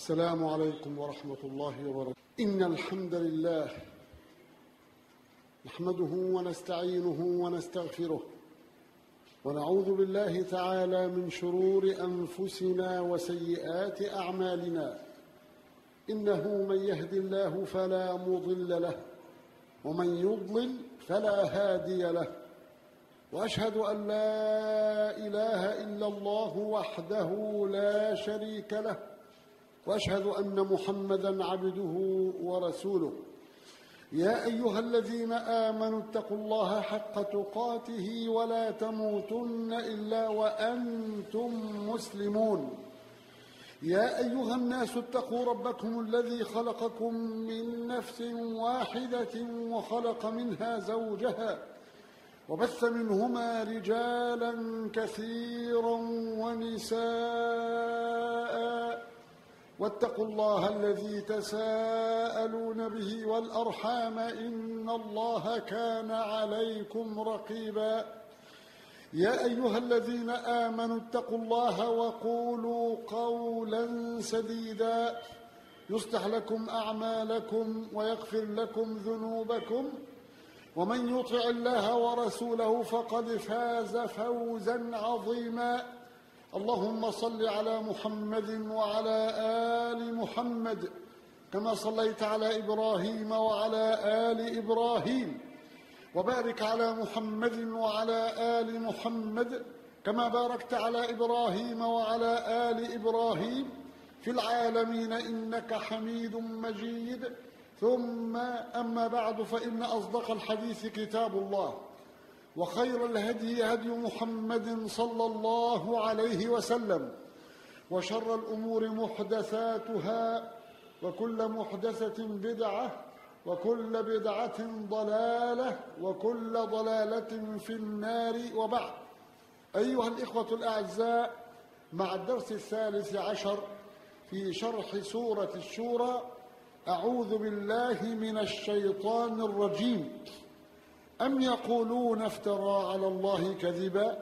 السلام عليكم ورحمة الله وبركاته إن الحمد لله نحمده ونستعينه ونستغفره ونعوذ بالله تعالى من شرور أنفسنا وسيئات أعمالنا إنه من يهد الله فلا مضل له ومن يضلل فلا هادي له واشهد ان لا اله الا الله وحده لا شريك له واشهد ان محمدا عبده ورسوله يا ايها الذين امنوا اتقوا الله حق تقاته ولا تموتن الا وانتم مسلمون يا ايها الناس اتقوا ربكم الذي خلقكم من نفس واحده وخلق منها زوجها وبث منهما رجالا كثيرا ونساء واتقوا الله الذي تساءلون به والارحام ان الله كان عليكم رقيبا يا ايها الذين امنوا اتقوا الله وقولوا قولا سديدا يصلح لكم اعمالكم ويغفر لكم ذنوبكم ومن يطع الله ورسوله فقد فاز فوزا عظيما اللهم صل على محمد وعلى ال محمد كما صليت على ابراهيم وعلى ال ابراهيم وبارك على محمد وعلى ال محمد كما باركت على ابراهيم وعلى ال ابراهيم في العالمين انك حميد مجيد ثم اما بعد فان اصدق الحديث كتاب الله وخير الهدي هدي محمد صلى الله عليه وسلم وشر الامور محدثاتها وكل محدثه بدعه وكل بدعه ضلاله وكل ضلاله في النار وبعد ايها الاخوه الاعزاء مع الدرس الثالث عشر في شرح سوره الشورى اعوذ بالله من الشيطان الرجيم ام يقولون افترى على الله كذبا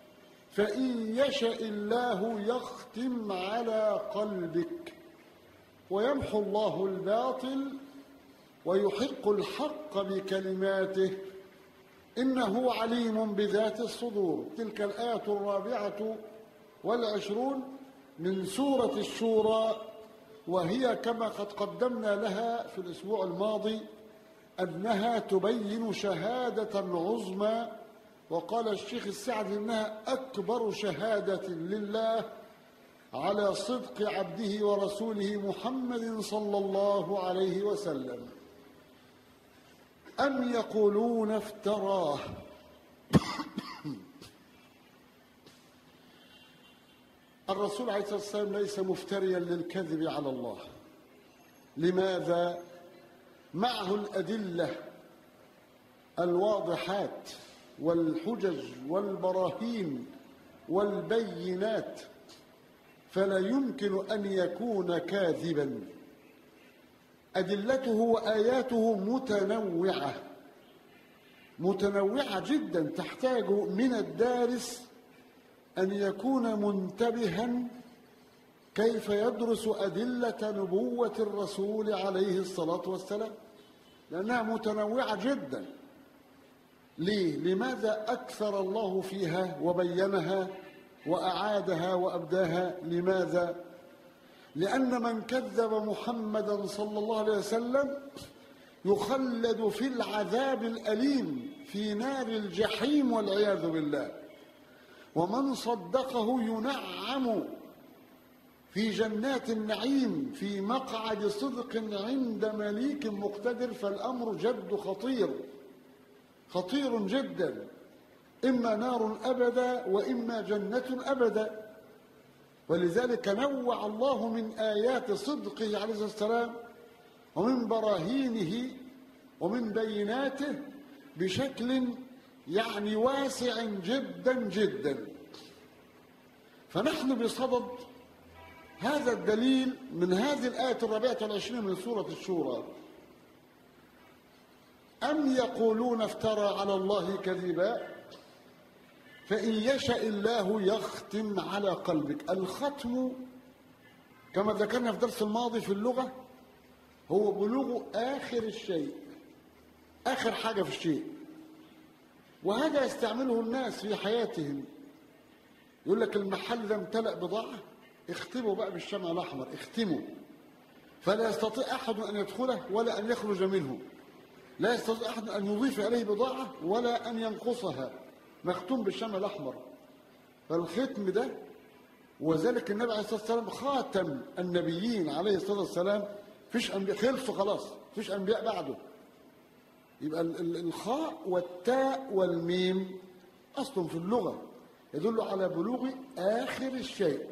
فان يشا الله يختم على قلبك ويمحو الله الباطل ويحق الحق بكلماته انه عليم بذات الصدور تلك الايه الرابعه والعشرون من سوره الشورى وهي كما قد قدمنا لها في الاسبوع الماضي انها تبين شهاده عظمى وقال الشيخ السعدي انها اكبر شهاده لله على صدق عبده ورسوله محمد صلى الله عليه وسلم ام يقولون افتراه الرسول عليه الصلاه والسلام ليس مفتريا للكذب على الله لماذا معه الادله الواضحات والحجج والبراهين والبينات فلا يمكن ان يكون كاذبا ادلته واياته متنوعه متنوعه جدا تحتاج من الدارس ان يكون منتبها كيف يدرس ادله نبوه الرسول عليه الصلاه والسلام لانها متنوعه جدا ليه لماذا اكثر الله فيها وبينها واعادها وابداها لماذا لان من كذب محمدا صلى الله عليه وسلم يخلد في العذاب الاليم في نار الجحيم والعياذ بالله ومن صدقه ينعم في جنات النعيم في مقعد صدق عند مليك مقتدر فالامر جد خطير خطير جدا اما نار ابدا واما جنه ابدا ولذلك نوع الله من ايات صدقه عليه الصلاه والسلام ومن براهينه ومن بيناته بشكل يعني واسع جدا جدا فنحن بصدد هذا الدليل من هذه الآية الرابعة والعشرين من سورة الشورى أم يقولون افترى على الله كذبا فإن يشأ الله يختم على قلبك الختم كما ذكرنا في الدرس الماضي في اللغة هو بلوغ آخر الشيء آخر حاجة في الشيء وهذا يستعمله الناس في حياتهم يقول لك المحل ده امتلأ بضاعة اختموا بقى بالشمع الأحمر اختموا فلا يستطيع أحد أن يدخله ولا أن يخرج منه لا يستطيع أحد أن يضيف إليه بضاعة ولا أن ينقصها مختوم بالشمع الأحمر فالختم ده وذلك النبي عليه الصلاة والسلام خاتم النبيين عليه الصلاة والسلام فيش أنبياء خلص خلاص فيش أنبياء بعده يبقى ال- ال- الخاء والتاء والميم أصل في اللغة يدل على بلوغ آخر الشيء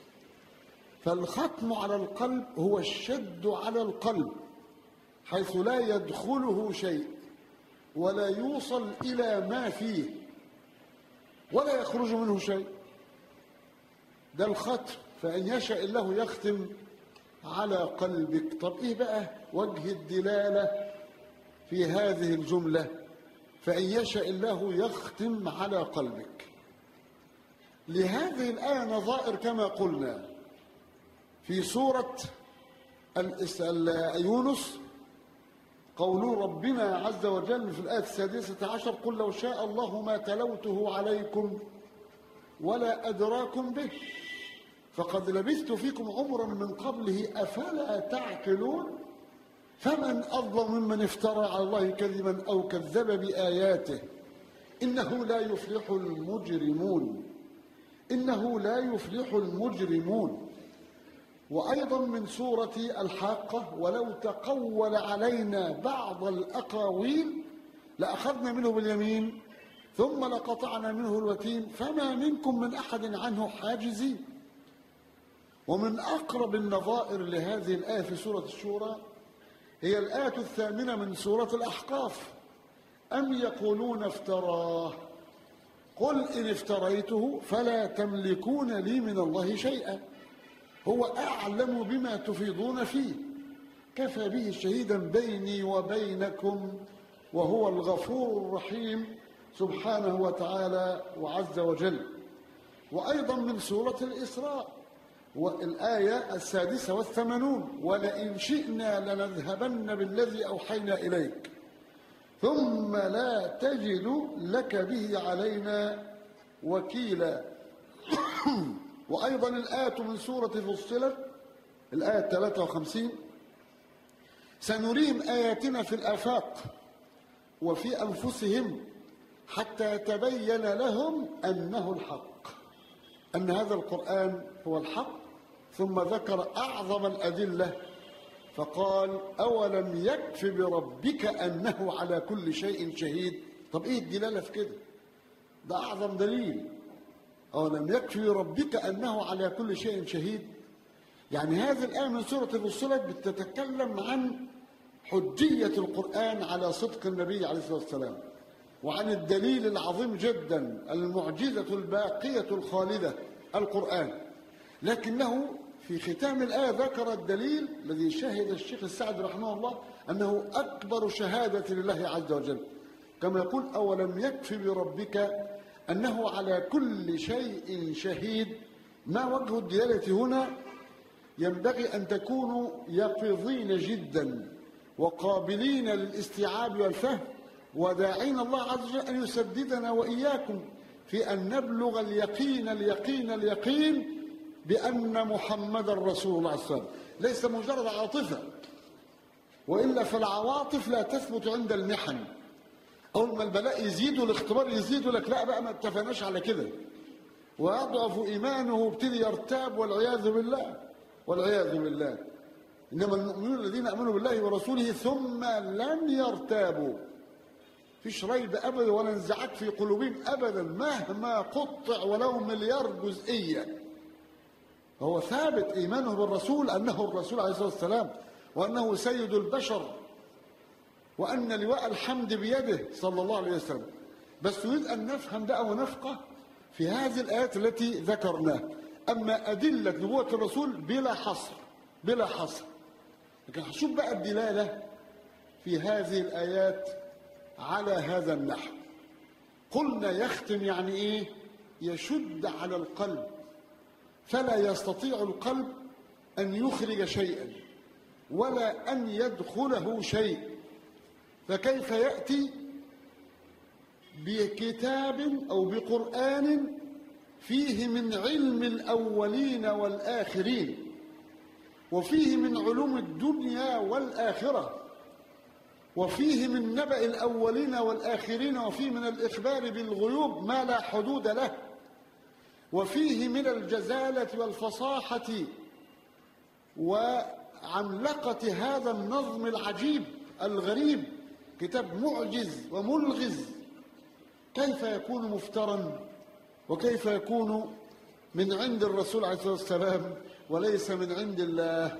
فالختم على القلب هو الشد على القلب حيث لا يدخله شيء ولا يوصل إلى ما فيه ولا يخرج منه شيء ده الختم فإن يشاء الله يختم على قلبك طب إيه بقى وجه الدلالة في هذه الجملة فإن يشاء الله يختم على قلبك لهذه الآية نظائر كما قلنا في سورة الإس- ال- يونس قول ربنا عز وجل في الآية السادسة عشر قل لو شاء الله ما تلوته عليكم ولا أدراكم به فقد لبثت فيكم عمرا من قبله أفلا تعقلون فمن أظلم ممن افترى على الله كذبا أو كذب بآياته إنه لا يفلح المجرمون إنه لا يفلح المجرمون وأيضا من سورة الحاقة ولو تقول علينا بعض الأقاويل لأخذنا منه باليمين ثم لقطعنا منه الوتين فما منكم من أحد عنه حاجزين ومن أقرب النظائر لهذه الآية في سورة الشورى هي الآية الثامنة من سورة الأحقاف أم يقولون افتراه قل إن افتريته فلا تملكون لي من الله شيئا هو أعلم بما تفيضون فيه كفى به شهيدا بيني وبينكم وهو الغفور الرحيم سبحانه وتعالى وعز وجل وأيضا من سورة الإسراء والآية السادسة والثمانون ولئن شئنا لنذهبن بالذي أوحينا إليك ثم لا تجد لك به علينا وكيلا وأيضا الآية من سورة فصلت الآية 53 سنريهم آياتنا في الآفاق وفي أنفسهم حتى يتبين لهم أنه الحق أن هذا القرآن هو الحق ثم ذكر أعظم الأدلة فقال أولم يكف بربك أنه على كل شيء شهيد طب إيه الدلالة في كده ده أعظم دليل أولم يكفي بربك أنه على كل شيء شهيد يعني هذه الآية من سورة فصلت بتتكلم عن حجية القرآن على صدق النبي عليه الصلاة والسلام وعن الدليل العظيم جدا المعجزة الباقية الخالدة القرآن لكنه في ختام الآية ذكر الدليل الذي شهد الشيخ السعد رحمه الله أنه أكبر شهادة لله عز وجل كما يقول أولم يكف بربك أنه على كل شيء شهيد ما وجه الدلالة هنا ينبغي أن تكونوا يقظين جدا وقابلين للاستيعاب والفهم وداعين الله عز وجل أن يسددنا وإياكم في أن نبلغ اليقين اليقين اليقين بأن محمدا رسول الله صلى الله عليه وسلم ليس مجرد عاطفة وإلا فالعواطف لا تثبت عند المحن أول ما البلاء يزيد والاختبار يزيد لك لا بقى ما اتفقناش على كده ويضعف إيمانه وابتدي يرتاب والعياذ بالله والعياذ بالله إنما المؤمنون الذين آمنوا بالله ورسوله ثم لم يرتابوا فيش ريب أبدا ولا انزعاج في قلوبهم أبدا مهما قطع ولو مليار جزئية هو ثابت إيمانه بالرسول أنه الرسول عليه الصلاة والسلام وأنه سيد البشر وأن لواء الحمد بيده صلى الله عليه وسلم بس نريد أن نفهم ده ونفقه في هذه الآيات التي ذكرناها أما أدلة نبوة الرسول بلا حصر بلا حصر لكن هشوف بقى الدلالة في هذه الآيات على هذا النحو قلنا يختم يعني إيه يشد على القلب فلا يستطيع القلب أن يخرج شيئا ولا أن يدخله شيء فكيف يأتي بكتاب أو بقرآن فيه من علم الأولين والآخرين وفيه من علوم الدنيا والآخرة وفيه من نبأ الأولين والآخرين وفيه من الإخبار بالغيوب ما لا حدود له وفيه من الجزالة والفصاحة وعملقة هذا النظم العجيب الغريب كتاب معجز وملغز كيف يكون مفترا وكيف يكون من عند الرسول عليه الصلاة والسلام وليس من عند الله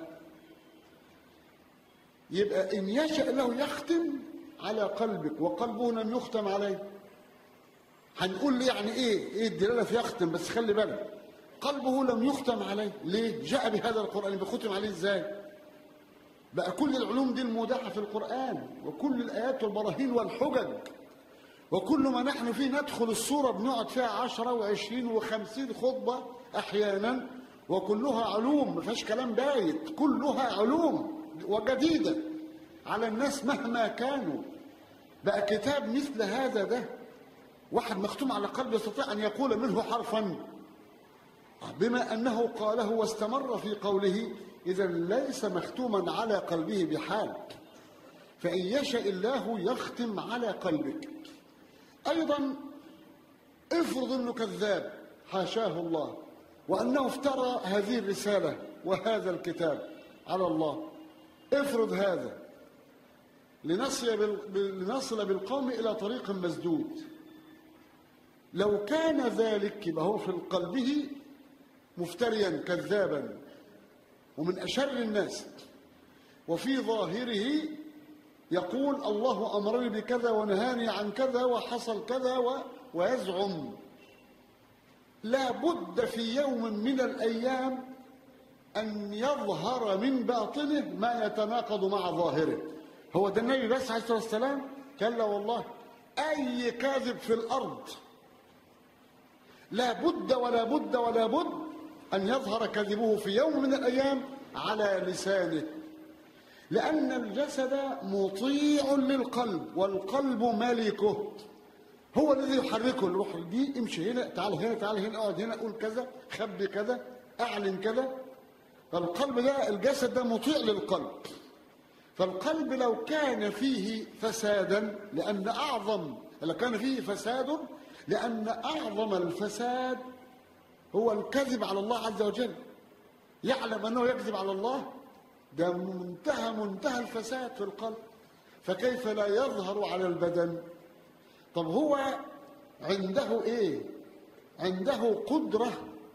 يبقى إن يشأ له يختم على قلبك وقلبه لم يختم عليه هنقول لي يعني ايه ايه الدلاله في يختم بس خلي بالك قلبه لم يختم عليه ليه جاء بهذا القران بختم عليه ازاي بقى كل العلوم دي المودعه في القران وكل الايات والبراهين والحجج وكل ما نحن فيه ندخل الصوره بنقعد فيها عشرة وعشرين وخمسين خطبه احيانا وكلها علوم ما فيهاش كلام بايت كلها علوم وجديده على الناس مهما كانوا بقى كتاب مثل هذا ده واحد مختوم على قلبه يستطيع أن يقول منه حرفا بما أنه قاله واستمر في قوله إذا ليس مختوما على قلبه بحال فإن يشاء الله يختم على قلبك أيضا افرض أنه كذاب حاشاه الله وأنه افترى هذه الرسالة وهذا الكتاب على الله افرض هذا لنصل, لنصل بالقوم إلى طريق مسدود لو كان ذلك يبقى هو في قلبه مفتريا كذابا ومن أشر الناس وفي ظاهره يقول الله أمرني بكذا ونهاني عن كذا وحصل كذا و... ويزعم لا بد في يوم من الأيام أن يظهر من باطنه ما يتناقض مع ظاهره هو ده النبي بس عليه الصلاة والسلام كلا والله أي كاذب في الأرض لا بد ولا بد ولا بد أن يظهر كذبه في يوم من الأيام على لسانه لأن الجسد مطيع للقلب والقلب ملكه هو الذي يحركه الروح دي امشي هنا تعال هنا تعال هنا اقعد هنا قول كذا خبي كذا اعلن كذا فالقلب ده الجسد ده مطيع للقلب فالقلب لو كان فيه فسادا لأن أعظم لو كان فيه فساد لأن أعظم الفساد هو الكذب على الله عز وجل يعلم أنه يكذب على الله ده منتهى منتهى الفساد في القلب فكيف لا يظهر على البدن طب هو عنده ايه عنده قدرة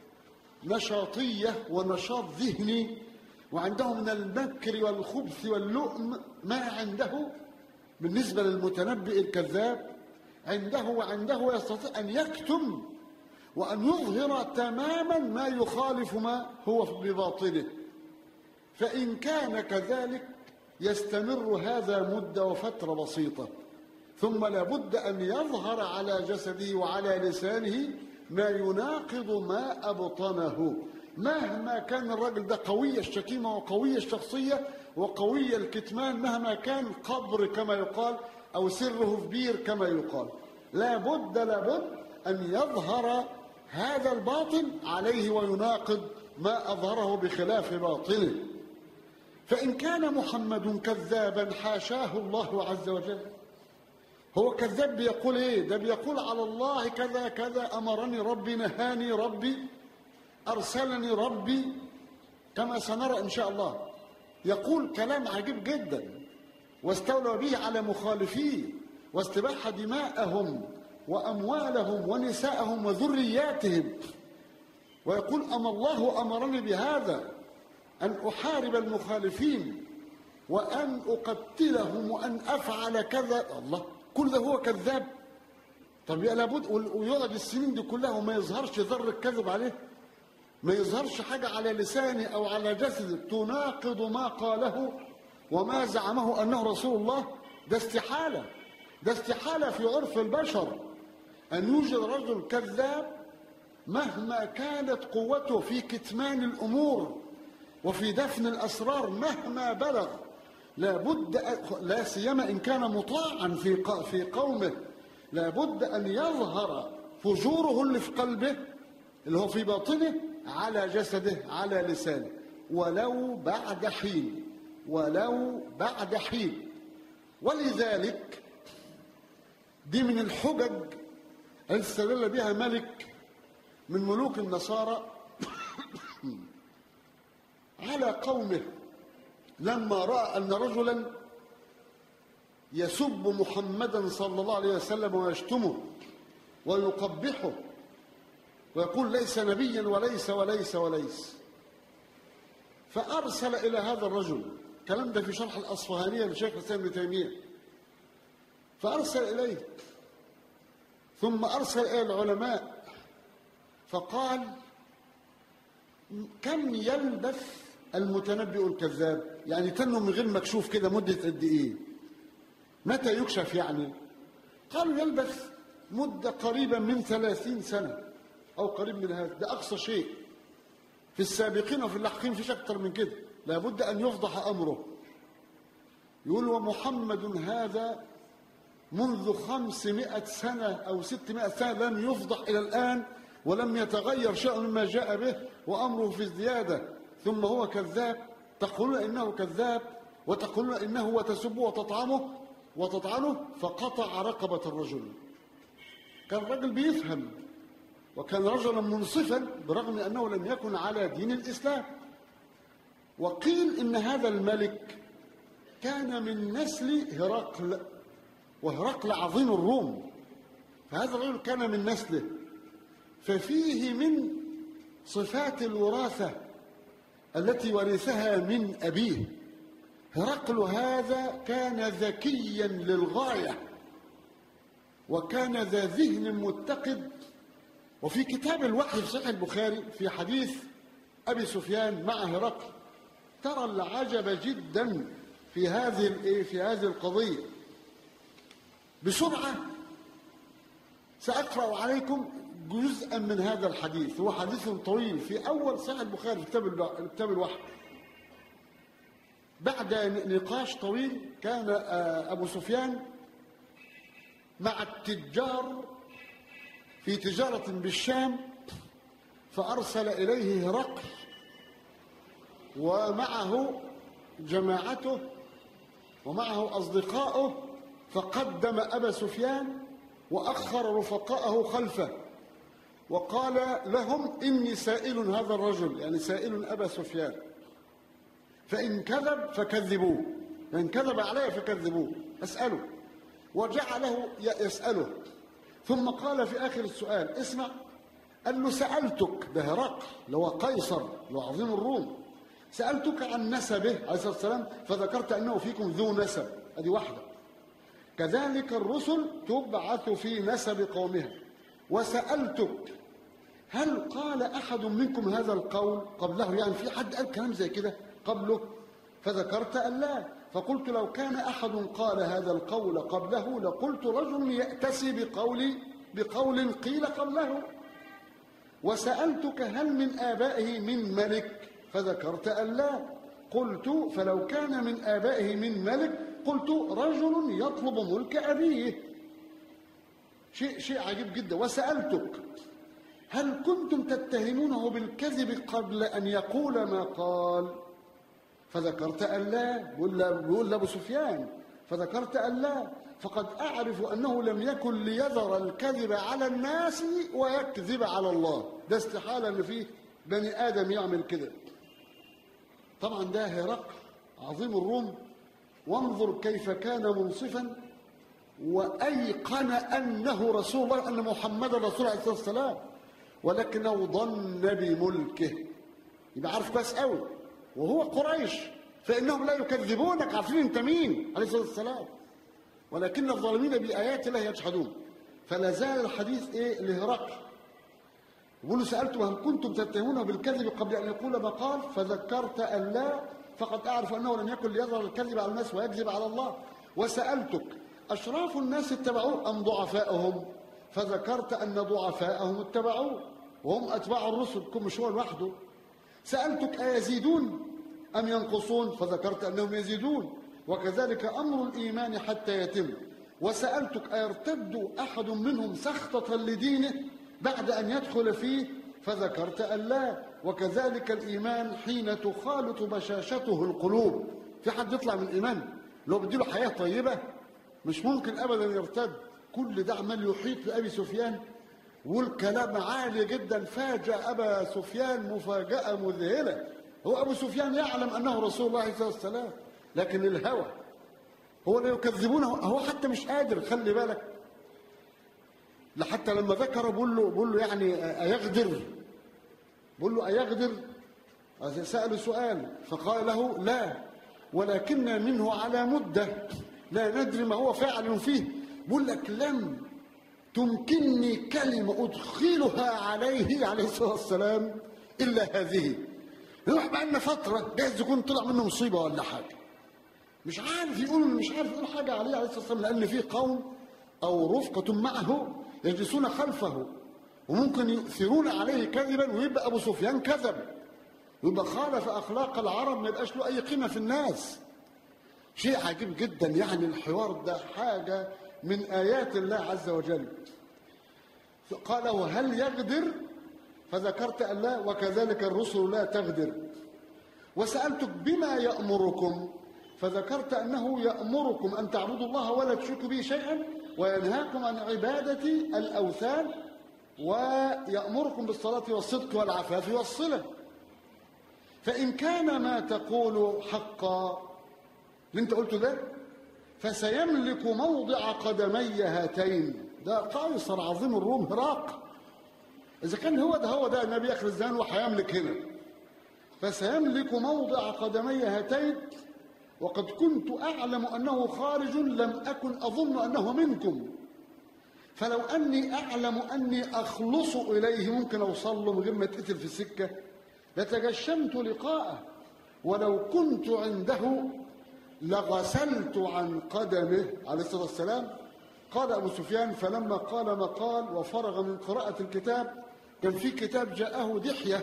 نشاطية ونشاط ذهني وعنده من المكر والخبث واللؤم ما عنده بالنسبة للمتنبئ الكذاب عنده وعنده يستطيع أن يكتم وأن يظهر تماما ما يخالف ما هو بباطنه فإن كان كذلك يستمر هذا مدة وفترة بسيطة ثم لابد أن يظهر على جسده وعلى لسانه ما يناقض ما أبطنه مهما كان الرجل ده قوي الشتيمة وقوي الشخصية وقوي الكتمان مهما كان قبر كما يقال أو سره في بير كما يقال لا بد لا بد أن يظهر هذا الباطن عليه ويناقض ما أظهره بخلاف باطنه فإن كان محمد كذابا حاشاه الله عز وجل هو كذاب بيقول ايه ده بيقول على الله كذا كذا امرني ربي نهاني ربي ارسلني ربي كما سنرى ان شاء الله يقول كلام عجيب جدا واستولى به على مخالفيه واستباح دماءهم وأموالهم ونساءهم وذرياتهم ويقول أما الله أمرني بهذا أن أحارب المخالفين وأن أقتلهم وأن أفعل كذا الله كل ده هو كذاب طب يا لابد ويقعد السنين دي كلها وما يظهرش ذر الكذب عليه ما يظهرش حاجة على لسانه أو على جسده تناقض ما قاله وما زعمه أنه رسول الله ده استحالة ده استحالة في عرف البشر أن يوجد رجل كذاب مهما كانت قوته في كتمان الأمور وفي دفن الأسرار مهما بلغ لابد لا سيما إن كان مطاعا في في قومه لابد أن يظهر فجوره اللي في قلبه اللي هو في باطنه على جسده على لسانه ولو بعد حين ولو بعد حين ولذلك دي من الحجج التي استدل بها ملك من ملوك النصارى على قومه لما راى ان رجلا يسب محمدا صلى الله عليه وسلم ويشتمه ويقبحه ويقول ليس نبيا وليس وليس وليس فارسل الى هذا الرجل الكلام ده في شرح الاصفهانيه لشيخ الاسلام ابن تيميه فارسل اليه ثم ارسل الى العلماء فقال كم يلبث المتنبئ الكذاب يعني تنه من غير مكشوف كده مدة قد ايه متى يكشف يعني قالوا يلبث مدة قريبة من ثلاثين سنة أو قريب من هذا ده أقصى شيء في السابقين وفي اللاحقين فيش أكتر من كده لابد أن يفضح أمره يقول ومحمد هذا منذ خمسمائة سنة أو ستمائة سنة لم يفضح إلى الآن ولم يتغير شيء مما جاء به وأمره في ازديادة ثم هو كذاب تقولون إنه كذاب وتقولون إنه وتسبه وتطعمه وتطعنه فقطع رقبة الرجل كان الرجل بيفهم وكان رجلا منصفا برغم أنه لم يكن على دين الإسلام وقيل إن هذا الملك كان من نسل هرقل وهرقل عظيم الروم فهذا الرجل كان من نسله ففيه من صفات الوراثة التي ورثها من أبيه هرقل هذا كان ذكيا للغاية وكان ذا ذهن متقد وفي كتاب الوحي في صحيح البخاري في حديث أبي سفيان مع هرقل ترى العجب جدا في هذه في هذه القضية بسرعة سأقرأ عليكم جزءا من هذا الحديث هو حديث طويل في أول صحيح البخاري في كتاب كتاب الوحي بعد نقاش طويل كان أبو سفيان مع التجار في تجارة بالشام فأرسل إليه هرقل ومعه جماعته ومعه أصدقائه فقدم أبا سفيان وأخر رفقاءه خلفه وقال لهم إني سائل هذا الرجل يعني سائل أبا سفيان فإن كذب فكذبوه فإن كذب علي فكذبوه أسأله وجعله يسأله ثم قال في آخر السؤال اسمع قال له سألتك ده هرقل اللي هو قيصر اللي هو عظيم الروم سألتك عن نسبه عليه الصلاة والسلام فذكرت أنه فيكم ذو نسب هذه واحدة كذلك الرسل تبعث في نسب قومها وسألتك هل قال أحد منكم هذا القول قبله يعني في حد قال كلام زي كده قبله فذكرت أن لا فقلت لو كان أحد قال هذا القول قبله لقلت رجل يأتسي بقول بقول قيل قبله وسألتك هل من آبائه من ملك فذكرت أن لا قلت فلو كان من آبائه من ملك قلت رجل يطلب ملك أبيه شيء شيء عجيب جدا وسألتك هل كنتم تتهمونه بالكذب قبل أن يقول ما قال فذكرت أن لا بيقول لأبو سفيان فذكرت أن لا فقد أعرف أنه لم يكن ليذر الكذب على الناس ويكذب على الله ده استحالة أن فيه بني آدم يعمل كده طبعا ده هرقل عظيم الروم وانظر كيف كان منصفا وأيقن أنه رسول الله أن محمد رسول الله عليه الصلاة والسلام ولكنه ظن بملكه يبقى عارف كويس قوي وهو قريش فإنهم لا يكذبونك عارفين أنت مين عليه الصلاة والسلام ولكن الظالمين بآيات الله يجحدون فلا زال الحديث إيه لهرقل يقول سألت هل كنتم تتهمونه بالكذب قبل أن يقول ما قال فذكرت أن لا فقد أعرف أنه لم يكن ليظهر الكذب على الناس ويكذب على الله وسألتك أشراف الناس اتبعوه أم ضعفاؤهم فذكرت أن ضعفاءهم اتبعوه وهم أتباع الرسل كم مش هو لوحده سألتك أيزيدون أم ينقصون فذكرت أنهم يزيدون وكذلك أمر الإيمان حتى يتم وسألتك أيرتد أحد منهم سخطة لدينه بعد أن يدخل فيه فذكرت أن لا وكذلك الإيمان حين تخالط بشاشته القلوب في حد يطلع من الإيمان لو بديله حياة طيبة مش ممكن أبدا يرتد كل ده عمال يحيط بأبي سفيان والكلام عالي جدا فاجأ أبا سفيان مفاجأة مذهلة هو أبو سفيان يعلم أنه رسول الله صلى الله عليه وسلم لكن الهوى هو اللي يكذبونه هو حتى مش قادر خلي بالك لحتى لما ذكر بقول له بقول له يعني أيغدر بقول له أيغدر سأله سؤال فقال له لا ولكن منه على مدة لا ندري ما هو فاعل فيه بقول لك لم تمكنني كلمة أدخلها عليه عليه الصلاة والسلام إلا هذه نروح بقى لنا فترة جايز يكون طلع منه مصيبة ولا حاجة مش عارف يقول مش عارف يقول حاجة عليه عليه الصلاة والسلام لأن في قوم أو رفقة معه يجلسون خلفه وممكن يؤثرون عليه كذبا ويبقى أبو سفيان كذب يبقى خالف أخلاق العرب ما يبقاش له أي قيمة في الناس شيء عجيب جدا يعني الحوار ده حاجة من آيات الله عز وجل قال له هل يغدر فذكرت أن لا وكذلك الرسل لا تغدر وسألتك بما يأمركم فذكرت أنه يأمركم أن تعبدوا الله ولا تشركوا به شيئا وينهاكم عن عبادة الأوثان ويأمركم بالصلاة والصدق والعفاف والصلة فإن كان ما تقول حقا اللي انت قلته ده فسيملك موضع قدمي هاتين ده قيصر عظيم الروم هراق إذا كان هو ده هو ده النبي آخر الزمان وهيملك هنا فسيملك موضع قدمي هاتين وقد كنت أعلم أنه خارج لم أكن أظن أنه منكم فلو أني أعلم أني أخلص إليه ممكن أوصل له من غير ما أتقتل في السكة لتجشمت لقاءه ولو كنت عنده لغسلت عن قدمه عليه الصلاة والسلام قال أبو سفيان فلما قال ما قال وفرغ من قراءة الكتاب كان في كتاب جاءه دحية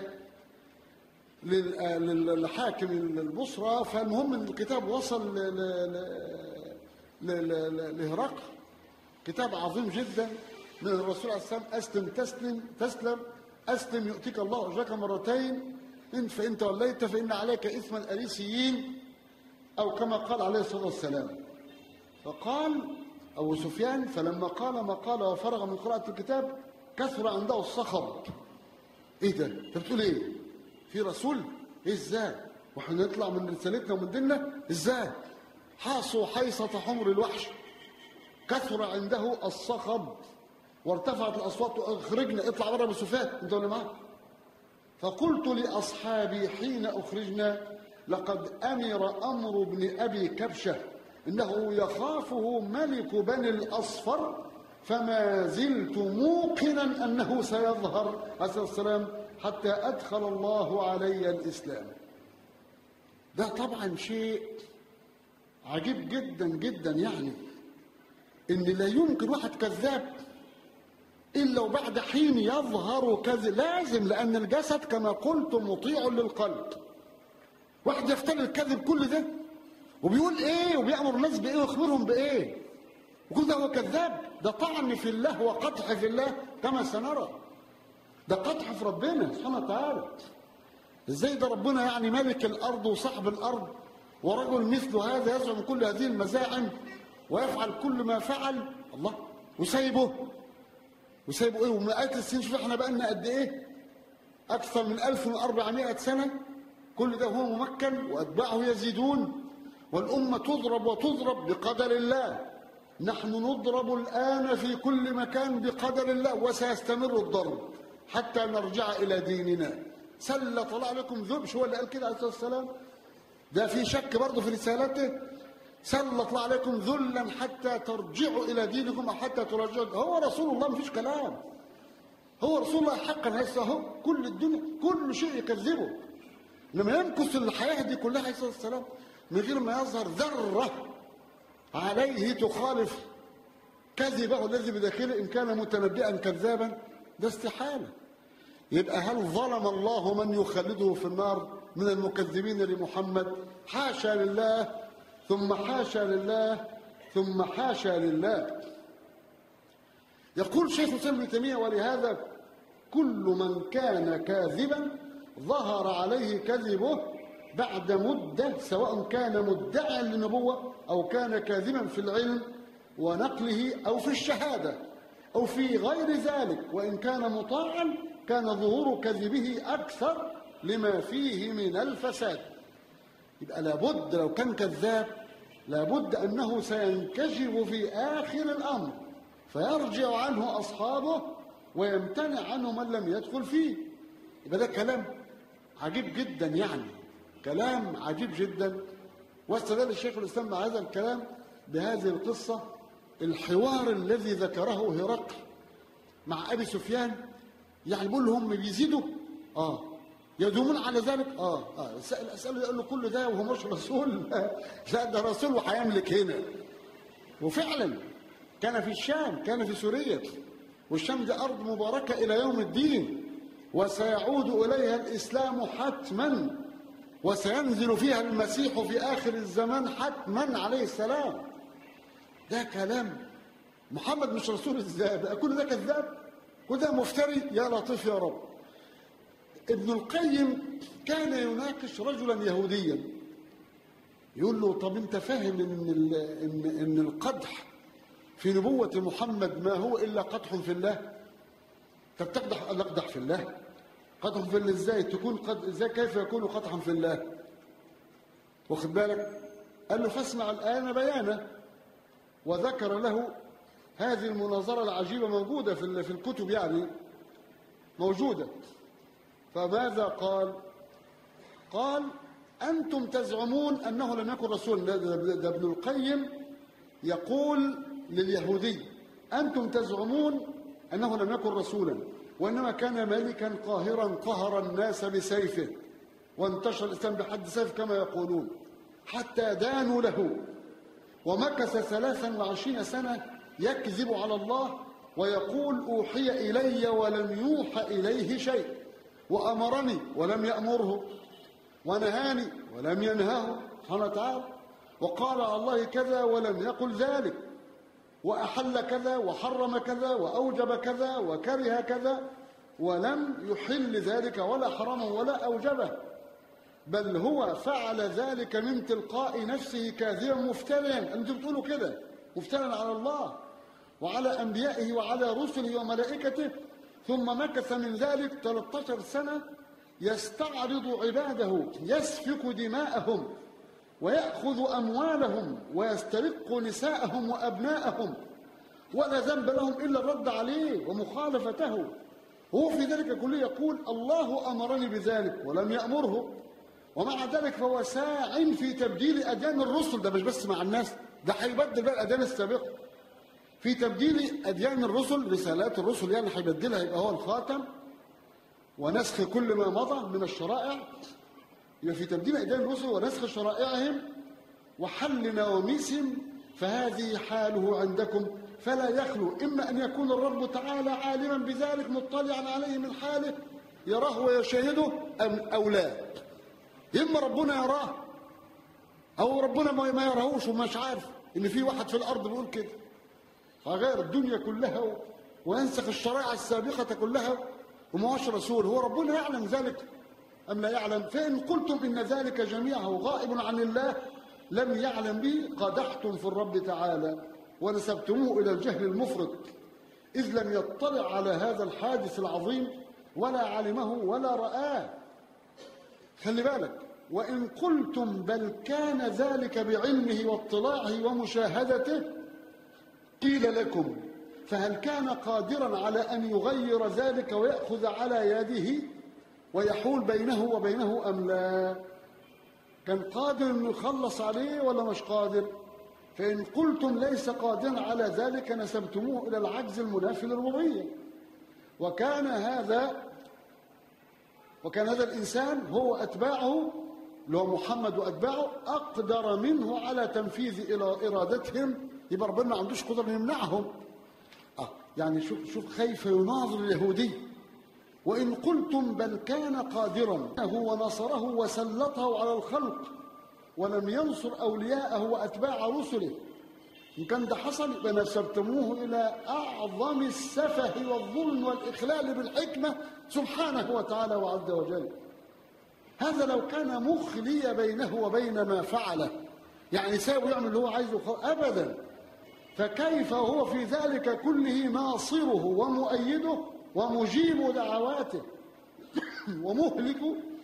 للحاكم البصرة فالمهم ان الكتاب وصل لهرقل كتاب عظيم جدا من الرسول عليه السلام أسلم تسلم تسلم أسلم يؤتيك الله أجرك مرتين إن فإن توليت فإن عليك إثم الأريسيين أو كما قال عليه الصلاة والسلام فقال أبو سفيان فلما قال ما قال وفرغ من قراءة الكتاب كثر عنده الصخب إيه ده؟ أنت بتقول إيه؟ في رسول؟ إيه إزاي؟ وإحنا نطلع من رسالتنا ومن ديننا؟ إزاي؟ حاصوا حيصة حمر الوحش كثر عنده الصخب وارتفعت الأصوات أخرجنا اطلع بره أبو سفيان أنت اللي معاك فقلت لأصحابي حين أخرجنا لقد أمر أمر ابن أبي كبشة إنه يخافه ملك بني الأصفر فما زلت موقنا أنه سيظهر عليه السلام حتى أدخل الله علي الإسلام ده طبعا شيء عجيب جدا جدا يعني إن لا يمكن واحد كذاب إلا وبعد حين يظهر كذب لازم لأن الجسد كما قلت مطيع للقلب واحد يفتري الكذب كل ده وبيقول ايه وبيأمر الناس بايه ويخبرهم بايه وكل ده هو كذاب ده طعن في الله وقدح في الله كما سنرى ده قدح في ربنا سبحانه وتعالى ازاي ده ربنا يعني ملك الارض وصاحب الارض ورجل مثل هذا يزعم كل هذه المزاعم ويفعل كل ما فعل الله وسايبه وسايبه ايه ومئات السنين شوف احنا بقى لنا قد ايه اكثر من 1400 سنه كل ده هو ممكن واتباعه يزيدون والامه تضرب وتضرب بقدر الله نحن نضرب الان في كل مكان بقدر الله وسيستمر الضرب حتى نرجع الى ديننا سلط الله عليكم ذل شو هو اللي قال كده عليه الصلاه والسلام ده في شك برضه في رسالته سلط الله عليكم ذلا حتى ترجعوا الى دينكم حتى ترجعوا هو رسول الله مفيش كلام هو رسول الله حقا ليس هو كل الدنيا كل شيء يكذبه لما يمكث الحياه دي كلها عليه الصلاه والسلام من غير ما يظهر ذره عليه تخالف كذبه الذي بداخله ان كان متنبئا كذابا ده استحاله يبقى هل ظلم الله من يخلده في النار من المكذبين لمحمد حاشا لله ثم حاشا لله ثم حاشا لله يقول شيخ الاسلام ابن تيميه ولهذا كل من كان كاذبا ظهر عليه كذبه بعد مده سواء كان مدعيا للنبوه او كان كاذبا في العلم ونقله او في الشهاده او في غير ذلك وان كان مطاعا كان ظهور كذبه اكثر لما فيه من الفساد يبقى لابد لو كان كذاب لابد انه سينكشف في اخر الامر فيرجع عنه أصحابه ويمتنع عنه من لم يدخل فيه يبقى ده كلام عجيب جدا يعني كلام عجيب جدا واستدل الشيخ الإسلام مع هذا الكلام بهذه القصة الحوار الذي ذكره هرقل مع أبي سفيان يعني بيقول هم بيزيدوا اه يدومون على ذلك اه اه اساله يقول له كل ده وهو مش رسول لا ده رسول وهيملك هنا وفعلا كان في الشام كان في سوريا والشام دي أرض مباركة إلى يوم الدين وسيعود إليها الإسلام حتما وسينزل فيها المسيح في آخر الزمان حتما عليه السلام ده كلام محمد مش رسول ازاي كل ده كذاب كل ده مفتري يا لطيف يا رب ابن القيم كان يناقش رجلا يهوديا يقول له طب انت فاهم ان ان ان القدح في نبوة محمد ما هو إلا قدح في الله طب تقدح نقدح في الله قدح في الله ازاي تكون قد ازاي كيف يكون قدحا في الله واخد بالك قال له فاسمع الآن بيانه وذكر له هذه المناظرة العجيبة موجودة في في الكتب يعني موجودة فماذا قال قال أنتم تزعمون أنه لم يكن رسول ده ابن القيم يقول لليهودي أنتم تزعمون أنه لم يكن رسولا وإنما كان ملكا قاهرا قهر الناس بسيفه وانتشر الإسلام بحد سيف كما يقولون حتى دانوا له ومكث ثلاثا وعشرين سنة يكذب على الله ويقول أوحي إلي ولم يوحى إليه شيء وأمرني ولم يأمره ونهاني ولم ينهه سبحانه وتعالى وقال على الله كذا ولم يقل ذلك وأحل كذا وحرم كذا وأوجب كذا وكره كذا ولم يحل ذلك ولا حرمه ولا أوجبه بل هو فعل ذلك من تلقاء نفسه كاذبا مفتريا أنتم بتقولوا كده مفتريا على الله وعلى أنبيائه وعلى رسله وملائكته ثم مكث من ذلك 13 سنة يستعرض عباده يسفك دماءهم ويأخذ أموالهم ويسترق نساءهم وأبناءهم ولا ذنب لهم إلا الرد عليه ومخالفته هو في ذلك كله يقول الله أمرني بذلك ولم يأمره ومع ذلك فهو ساع في تبديل أديان الرسل ده مش بس مع الناس ده هيبدل بقى الأديان السابقة في تبديل أديان الرسل رسالات الرسل يعني هيبدلها يبقى هو الخاتم ونسخ كل ما مضى من الشرائع يبقى في تبديل أيديان الرسل ونسخ شرائعهم وحل نواميسهم فهذه حاله عندكم فلا يخلو إما أن يكون الرب تعالى عالما بذلك مطلعا عليه من حاله يراه ويشاهده أم أو لا إما ربنا يراه أو ربنا ما يراهوش ومش عارف إن في واحد في الأرض بيقول كده فغير الدنيا كلها وينسخ الشرائع السابقة كلها وما هوش رسول هو ربنا يعلم ذلك أم لا يعلم فإن قلتم إن ذلك جميعه غائب عن الله لم يعلم به قدحتم في الرب تعالى ونسبتموه إلى الجهل المفرط إذ لم يطلع على هذا الحادث العظيم ولا علمه ولا رآه خلي بالك وإن قلتم بل كان ذلك بعلمه واطلاعه ومشاهدته قيل لكم فهل كان قادرا على أن يغير ذلك ويأخذ على يده ويحول بينه وبينه أم لا كان قادر أن يخلص عليه ولا مش قادر فإن قلتم ليس قادرا على ذلك نسبتموه إلى العجز المنافي للربوبية وكان هذا وكان هذا الإنسان هو أتباعه اللي هو محمد وأتباعه أقدر منه على تنفيذ إلى إرادتهم يبقى ربنا ما عندوش قدرة يمنعهم آه يعني شوف شوف كيف يناظر اليهودي وإن قلتم بل كان قادرا هو نصره وسلطه على الخلق ولم ينصر أولياءه وأتباع رسله إن كان ده حصل يبقى نسبتموه إلى أعظم السفه والظلم والإخلال بالحكمة سبحانه وتعالى وعز وجل هذا لو كان مخلي بينه وبين ما فعله يعني سابه يعمل اللي هو عايزه أبدا فكيف هو في ذلك كله ناصره ومؤيده ومجيب دعواته ومهلك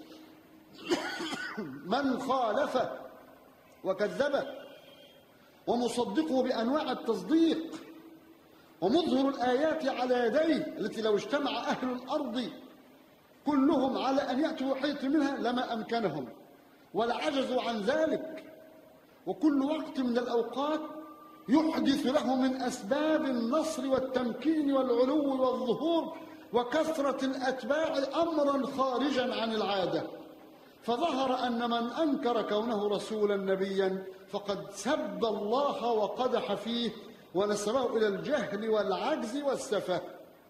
من خالفه وكذبه ومصدقه بانواع التصديق ومظهر الايات على يديه التي لو اجتمع اهل الارض كلهم على ان ياتوا بحيث منها لما امكنهم ولعجزوا عن ذلك وكل وقت من الاوقات يحدث له من اسباب النصر والتمكين والعلو والظهور وكثره الاتباع امرا خارجا عن العاده فظهر ان من انكر كونه رسولا نبيا فقد سب الله وقدح فيه ونسبه الى الجهل والعجز والسفه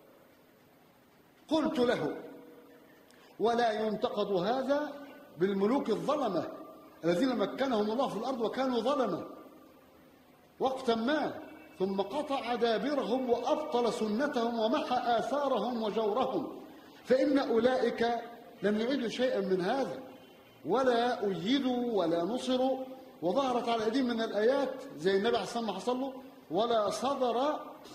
قلت له ولا ينتقد هذا بالملوك الظلمه الذين مكنهم الله في الارض وكانوا ظلمه وقتا ما ثم قطع دابرهم وابطل سنتهم ومحى اثارهم وجورهم فان اولئك لم يعيدوا شيئا من هذا ولا ايدوا ولا نصروا وظهرت على ايديهم من الايات زي النبي عليه الصلاه والسلام حصل له ولا صدر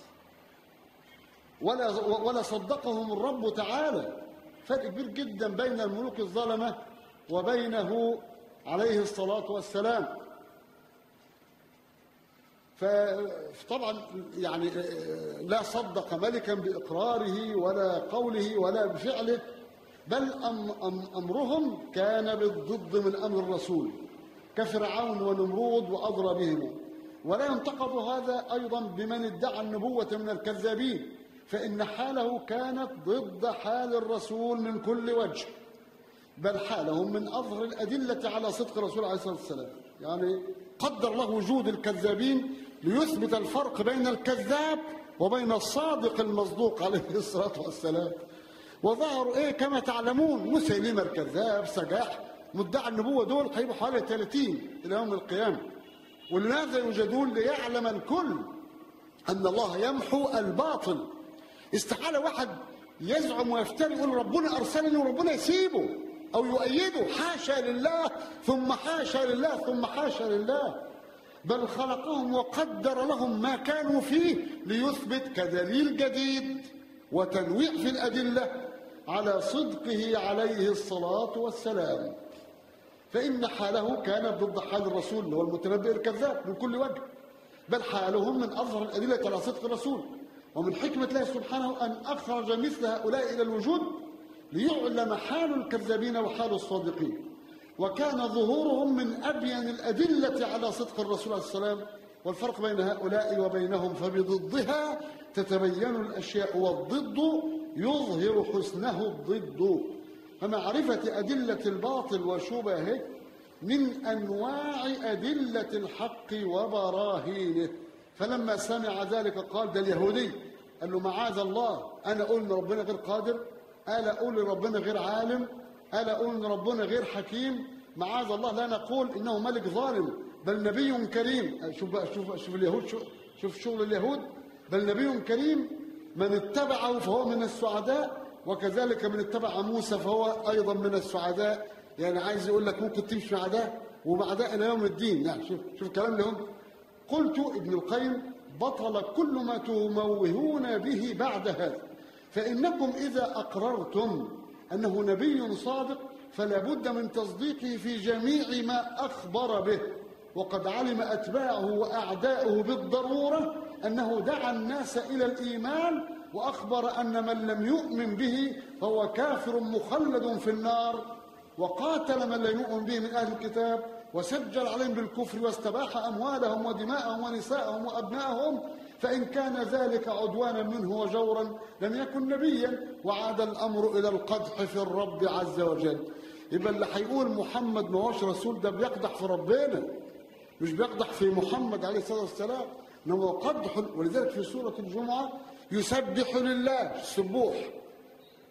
ولا ولا صدقهم الرب تعالى فرق كبير جدا بين الملوك الظلمه وبينه عليه الصلاه والسلام فطبعا يعني لا صدق ملكا باقراره ولا قوله ولا بفعله بل أم أم امرهم كان بالضد من امر الرسول كفرعون ونمرود واضرى بهم ولا ينتقد هذا ايضا بمن ادعى النبوه من الكذابين فان حاله كانت ضد حال الرسول من كل وجه بل حالهم من اظهر الادله على صدق الرسول عليه الصلاه والسلام يعني قدر الله وجود الكذابين ليثبت الفرق بين الكذاب وبين الصادق المصدوق عليه الصلاه والسلام وظهروا ايه كما تعلمون مسيلمه الكذاب سجاح مدعي النبوه دول هيبقوا حوالي 30 الى يوم القيامه ولماذا يوجدون ليعلم الكل ان الله يمحو الباطل استحاله واحد يزعم ويفتري يقول ربنا ارسلني وربنا يسيبه او يؤيده حاشا لله ثم حاشا لله ثم حاشا لله بل خلقهم وقدر لهم ما كانوا فيه ليثبت كدليل جديد وتنويع في الادله على صدقه عليه الصلاه والسلام فان حاله كانت ضد حال الرسول اللي هو المتنبئ الكذاب من كل وجه بل حالهم من اظهر الادله على صدق الرسول ومن حكمه الله سبحانه ان اخرج مثل هؤلاء الى الوجود ليعلم حال الكذابين وحال الصادقين وكان ظهورهم من ابين الادله على صدق الرسول عليه السلام والفرق بين هؤلاء وبينهم فبضدها تتبين الاشياء والضد يظهر حسنه الضد فمعرفه ادله الباطل وشبهه من انواع ادله الحق وبراهينه فلما سمع ذلك قال ده اليهودي قال له معاذ الله انا اقول ان ربنا غير قادر الا اقول ان ربنا غير عالم الا اقول ان ربنا غير حكيم معاذ الله لا نقول انه ملك ظالم بل نبي كريم شوف بقى شوف شوف اليهود شوف, شوف شغل اليهود بل نبي كريم من اتبعه فهو من السعداء وكذلك من اتبع موسى فهو ايضا من السعداء يعني عايز يقول لك ممكن تمشي مع ده ومع ده الى يوم الدين يعني شوف شوف كلام لهم قلت ابن القيم بطل كل ما تموهون به بعد هذا فانكم اذا اقررتم انه نبي صادق فلا بد من تصديقه في جميع ما اخبر به وقد علم اتباعه واعداؤه بالضروره انه دعا الناس الى الايمان واخبر ان من لم يؤمن به فهو كافر مخلد في النار وقاتل من لا يؤمن به من اهل الكتاب وسجل عليهم بالكفر واستباح اموالهم ودماءهم ونساءهم وابناءهم فان كان ذلك عدوانا منه وجورا لم يكن نبيا وعاد الامر الى القدح في الرب عز وجل يبقى اللي هيقول محمد ما هوش رسول ده بيقدح في ربنا مش بيقدح في محمد عليه الصلاه والسلام انما قدح ولذلك في سوره الجمعه يسبح لله السبوح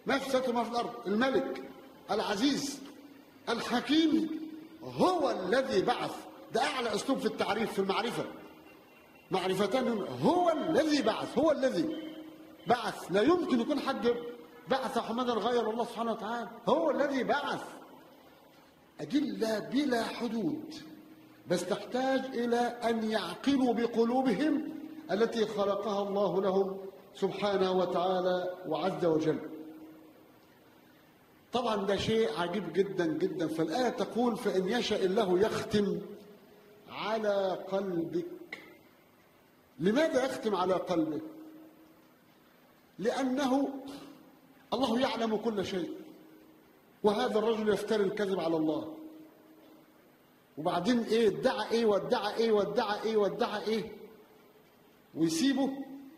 ما في السماوات وما في الأرض الملك العزيز الحكيم هو الذي بعث ده أعلى أسلوب في التعريف في المعرفة معرفتان هو الذي بعث هو الذي بعث لا يمكن يكون حد بعث محمدا غير الله سبحانه وتعالى هو الذي بعث أدلة بلا حدود بس تحتاج إلى أن يعقلوا بقلوبهم التي خلقها الله لهم سبحانه وتعالى وعز وجل طبعا ده شيء عجيب جدا جدا فالآية تقول فإن يشاء الله يختم على قلبك لماذا يختم على قلبك لأنه الله يعلم كل شيء وهذا الرجل يفتري الكذب على الله وبعدين ايه ادعى ايه وادعى ايه وادعى ايه وادعى ايه ويسيبه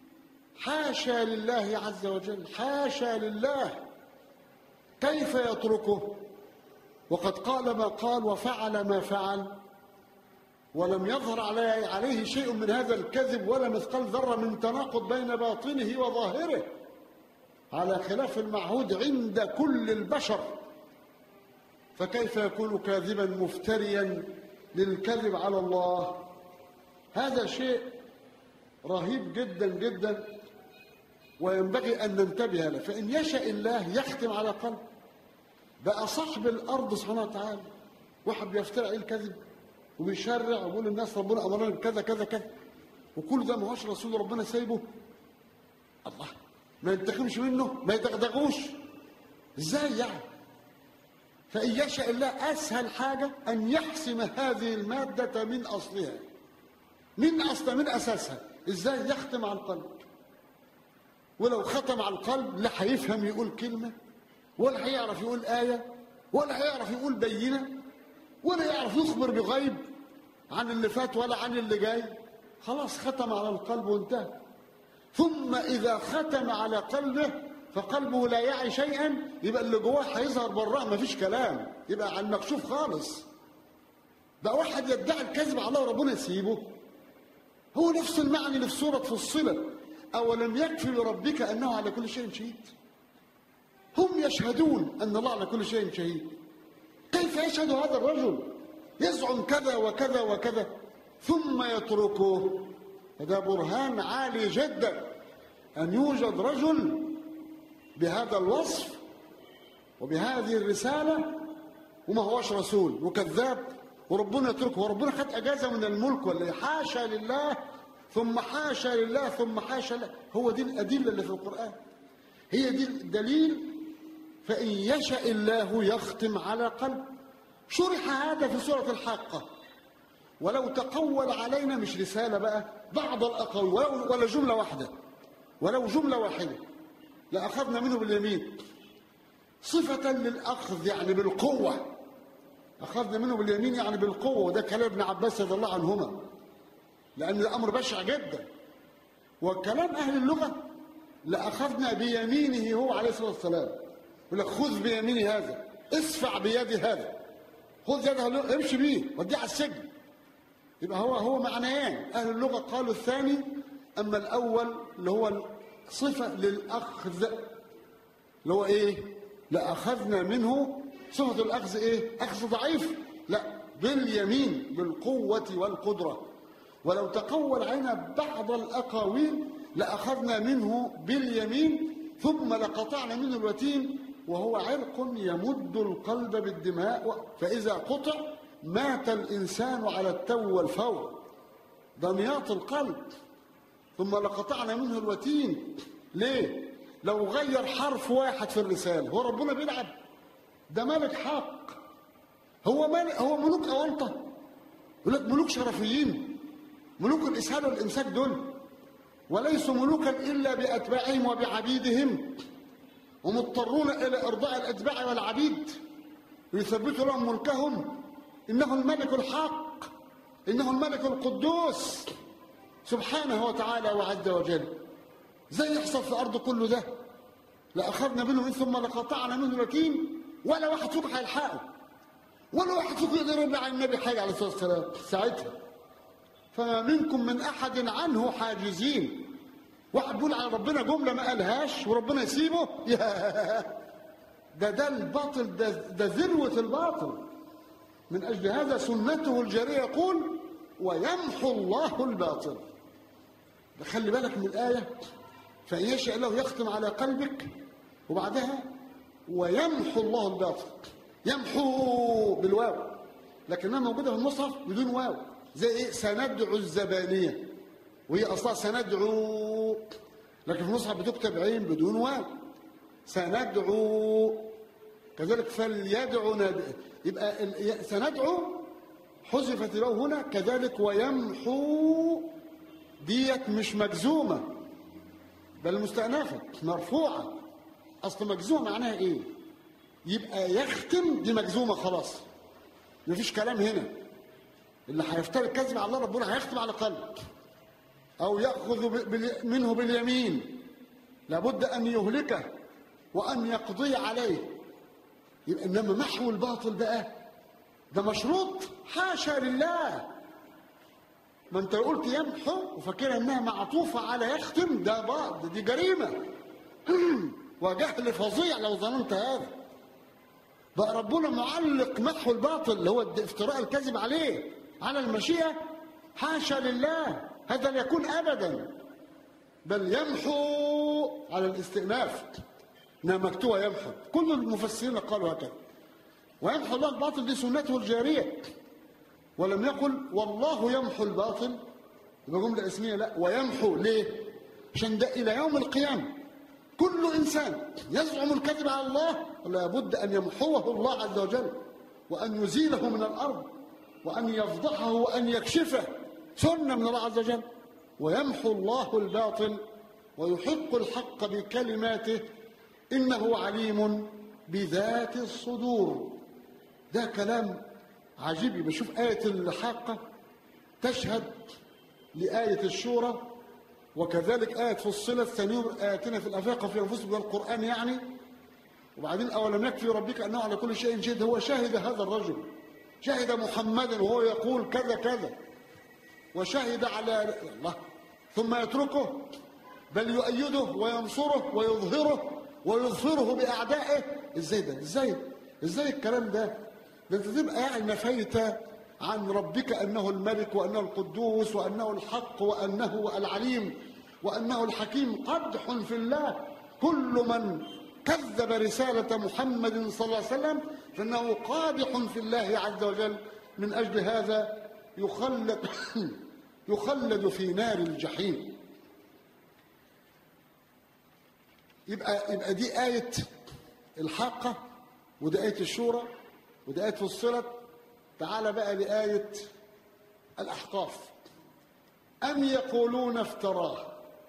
حاشا لله عز وجل حاشا لله كيف يتركه وقد قال ما قال وفعل ما فعل ولم يظهر عليه شيء من هذا الكذب ولا مثقال ذره من تناقض بين باطنه وظاهره على خلاف المعهود عند كل البشر فكيف يكون كاذبا مفتريا للكذب على الله هذا شيء رهيب جدا جدا وينبغي ان ننتبه له فان يشاء الله يختم على قلب بقى صاحب الارض سبحانه وتعالى واحد بيفترع ايه الكذب وبيشرع ويقول للناس ربنا امرنا بكذا كذا كذا وكل ده ما هوش رسول ربنا سايبه الله ما ينتقمش منه ما يدغدغوش ازاي يعني فإن يشاء الله أسهل حاجة أن يحسم هذه المادة من أصلها من أصل من أساسها إزاي يختم على القلب ولو ختم على القلب لا هيفهم يقول كلمة ولا هيعرف يقول آية ولا هيعرف يقول بينة ولا يعرف يخبر بغيب عن اللي فات ولا عن اللي جاي خلاص ختم على القلب وانتهى ثم إذا ختم على قلبه فقلبه لا يعي شيئا يبقى اللي جواه هيظهر براه مفيش كلام يبقى على المكشوف خالص بقى واحد يدعي الكذب على الله وربنا يسيبه هو نفس المعنى اللي في سورة فصلت أولم يكفي لربك أنه على كل شيء شهيد هم يشهدون أن الله على كل شيء شهيد كيف يشهد هذا الرجل يزعم كذا وكذا وكذا ثم يتركه هذا برهان عالي جدا أن يوجد رجل بهذا الوصف وبهذه الرسالة وما هوش رسول وكذاب وربنا يتركه وربنا خد أجازة من الملك ولا حاشا لله ثم حاشا لله ثم حاشا له هو دي الأدلة اللي في القرآن هي دي الدليل فإن يشاء الله يختم على قلب شرح هذا في سورة الحاقة ولو تقول علينا مش رسالة بقى بعض الأقاويل ولو ولا جملة واحدة ولو جملة واحدة لأخذنا منه باليمين صفة للأخذ يعني بالقوة أخذنا منه باليمين يعني بالقوة وده كلام ابن عباس رضي الله عنهما لأن الأمر بشع جدا وكلام أهل اللغة لأخذنا بيمينه هو عليه الصلاة والسلام يقول لك خذ بيميني هذا اسفع بيدي هذا خذ يده امشي بيه وديه على السجن يبقى هو هو معنيان أهل اللغة قالوا الثاني أما الأول اللي هو صفة للأخذ اللي هو إيه لأخذنا منه صفة الأخذ إيه أخذ ضعيف لا باليمين بالقوة والقدرة ولو تقول علينا بعض الأقاويل لأخذنا منه باليمين ثم لقطعنا منه الوتين وهو عرق يمد القلب بالدماء فإذا قطع مات الإنسان على التو والفور دمياط القلب ثم لقطعنا منه الوتين ليه لو غير حرف واحد في الرسالة هو ربنا بيلعب ده ملك حق هو ملك هو ملوك أونطة يقول لك ملوك شرفيين ملوك الإسهال والإمساك دول وليسوا ملوكا إلا بأتباعهم وبعبيدهم ومضطرون إلى إرضاء الأتباع والعبيد ليثبتوا لهم ملكهم إنه الملك الحق إنه الملك القدوس سبحانه وتعالى وعز وجل زي يحصل في الأرض كله ده لأخذنا منه من ثم لقطعنا منه الوتين ولا واحد فيكم هيلحقه ولا واحد فيكم يقدر يرد على النبي حاجة عليه الصلاة والسلام ساعتها فما منكم من أحد عنه حاجزين واحد بيقول على ربنا جمله ما قالهاش وربنا يسيبه يا ده ده الباطل ده, ده ذروه الباطل من اجل هذا سنته الجاريه يقول ويمحو الله الباطل ده خلي بالك من الايه فان يشاء الله يختم على قلبك وبعدها ويمحو الله الباطل يمحو بالواو لكنها موجوده في المصحف بدون واو زي ايه سندعو الزبانيه وهي اصلا سندعو لكن في المصحف بتكتب عين بدون واو سندعو كذلك فليدعو نادي يبقى ال- سندعو حذفت الواو هنا كذلك ويمحو ديت مش مجزومه بل مستأنفة مرفوعة أصل مجزومة معناها إيه؟ يبقى يختم دي مجزومة خلاص مفيش كلام هنا اللي هيفتري الكذب على الله ربنا هيختم على قلبه أو يأخذ ب- بال- منه باليمين لابد أن يهلكه وأن يقضي عليه يبقى إنما محو الباطل بقى ده مشروط حاشا لله ما انت قلت يمحو وفاكرها انها معطوفه على يختم ده بعض دي جريمه وجهل فظيع لو ظننت هذا بقى ربنا معلق محو الباطل اللي هو افتراء الكذب عليه على المشيئه حاشا لله هذا لا يكون ابدا بل يمحو على الاستئناف انها مكتوبه يمحو كل المفسرين قالوا هكذا ويمحو الله الباطل دي سنته الجاريه ولم يقل والله يمحو الباطل يبقى جمله اسميه لا ويمحو ليه؟ عشان ده الى يوم القيامه كل انسان يزعم الكذب على الله لابد ان يمحوه الله عز وجل وان يزيله من الارض وان يفضحه وان يكشفه سنه من الله عز وجل ويمحو الله الباطل ويحق الحق بكلماته انه عليم بذات الصدور ده كلام عجيب بشوف آية الحاقة تشهد لآية الشورى وكذلك آية فصلت سنور آياتنا في الآفاق في أنفسكم القرآن يعني وبعدين أولم يكفي ربك أنه على كل شيء شهيد هو شاهد هذا الرجل شهد محمدا وهو يقول كذا كذا وشهد على الله ثم يتركه بل يؤيده وينصره ويظهره ويظفره بأعدائه ازاي ده ازاي ازاي الكلام ده ده انت تبقى يعني نفيت عن ربك انه الملك وانه القدوس وانه الحق وانه العليم وانه الحكيم قدح في الله كل من كذب رسالة محمد صلى الله عليه وسلم فإنه قادح في الله عز وجل من أجل هذا يخلد يخلد في نار الجحيم يبقى يبقى دي آية الحاقة ودي آية الشورى ودي آية فصلت تعال بقى لآية الأحقاف أم يقولون افتراه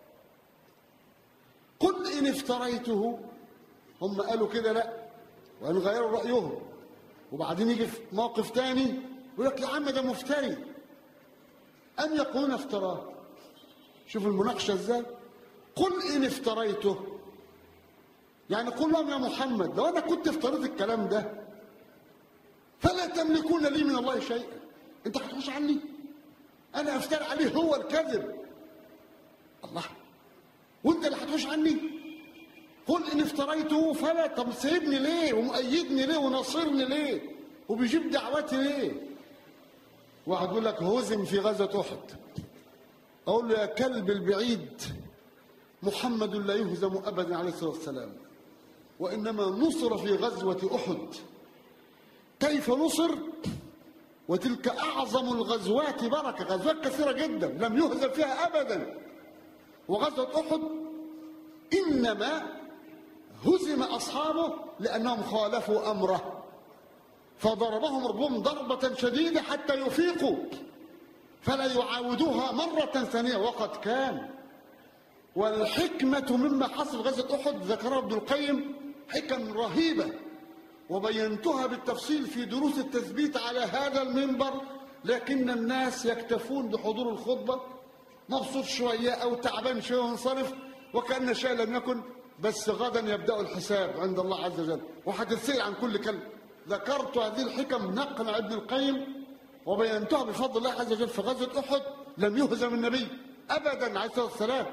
قل إن افتريته هم قالوا كده لا وأن غيروا رأيهم وبعدين يجي في موقف تاني يقول لك يا عم ده مفتري أم يقولون افتراه شوف المناقشة ازاي قل إن افتريته يعني قل لهم يا محمد لو أنا كنت افتريت الكلام ده فلا تملكون لي من الله شيئا انت هتخش عني انا افتري عليه هو الكذب الله وانت اللي هتخش عني قل ان افتريته فلا طب سيبني ليه ومؤيدني ليه وناصرني ليه وبيجيب دعوتي ليه واحد يقول لك هزم في غزوه احد اقول له يا كلب البعيد محمد لا يهزم ابدا عليه الصلاه والسلام وانما نصر في غزوه احد كيف نصر وتلك اعظم الغزوات بركه غزوات كثيره جدا لم يهزم فيها ابدا وغزوه احد انما هزم اصحابه لانهم خالفوا امره فضربهم ربهم ضربه شديده حتى يفيقوا فلا يعاودوها مره ثانيه وقد كان والحكمه مما حصل غزوه احد ذكرها ابن القيم حكم رهيبه وبينتها بالتفصيل في دروس التثبيت على هذا المنبر لكن الناس يكتفون بحضور الخطبه مبسوط شويه او تعبان شويه وانصرف وكان شيء لم يكن بس غدا يبدا الحساب عند الله عز وجل وهتتسال عن كل كلمه ذكرت هذه الحكم نقل ابن القيم وبينتها بفضل الله عز وجل في غزوه احد لم يهزم النبي ابدا عليه الصلاه والسلام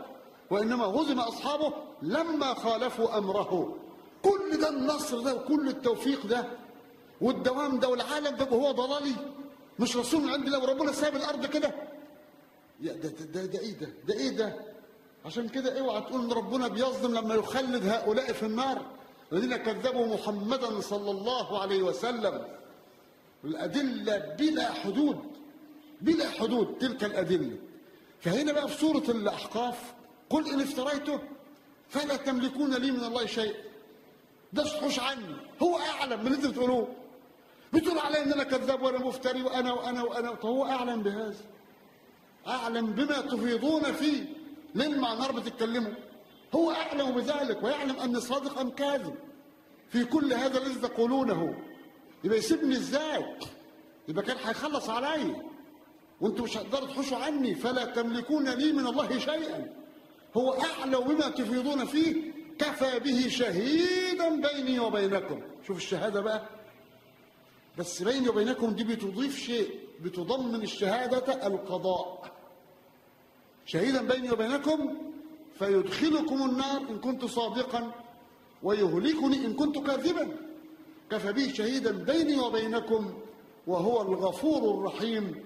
وإنما هزم أصحابه لما خالفوا أمره كل ده النصر ده وكل التوفيق ده والدوام ده والعالم ده وهو ضلالي مش رسول من عند الله وربنا ساب الأرض كده يا ده, ده, ده, ده إيه ده ده إيه ده عشان كده اوعى تقول ان ربنا بيظلم لما يخلد هؤلاء في النار الذين كذبوا محمدا صلى الله عليه وسلم الأدلة بلا حدود بلا حدود تلك الأدلة فهنا بقى في سورة الأحقاف قل إن افتريته فلا تملكون لي من الله شيء ده صحوش عني هو أعلم من اللي انتوا بتقولوه بتقول علي إن أنا كذاب وأنا مفتري وأنا وأنا وأنا فهو أعلم بهذا أعلم بما تفيضون فيه ليه مع النار بتتكلموا هو أعلم بذلك ويعلم أني صادق أم كاذب في كل هذا الذي تقولونه يبقى يسيبني ازاي يبقى كان هيخلص عليا وانتم مش هتقدروا تحوشوا عني فلا تملكون لي من الله شيئا هو اعلم بما تفيضون فيه كفى به شهيدا بيني وبينكم شوف الشهاده بقى بس بيني وبينكم دي بتضيف شيء بتضمن الشهاده القضاء شهيدا بيني وبينكم فيدخلكم النار ان كنت صادقا ويهلكني ان كنت كاذبا كفى به شهيدا بيني وبينكم وهو الغفور الرحيم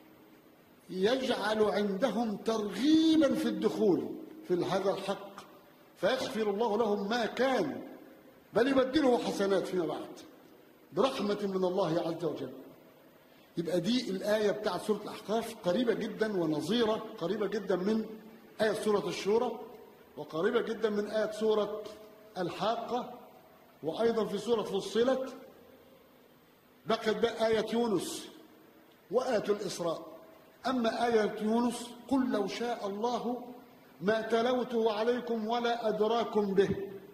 يجعل عندهم ترغيبا في الدخول في هذا الحق فيغفر الله لهم ما كان بل يبدله حسنات فيما بعد برحمة من الله عز وجل يبقى دي الآية بتاعت سورة الأحقاف قريبة جدا ونظيرة قريبة جدا من آية سورة الشورى وقريبة جدا من آية سورة الحاقة وأيضا في سورة فصلت بقت بقى آية يونس وآية الإسراء أما آية يونس قل لو شاء الله ما تلوته عليكم ولا أدراكم به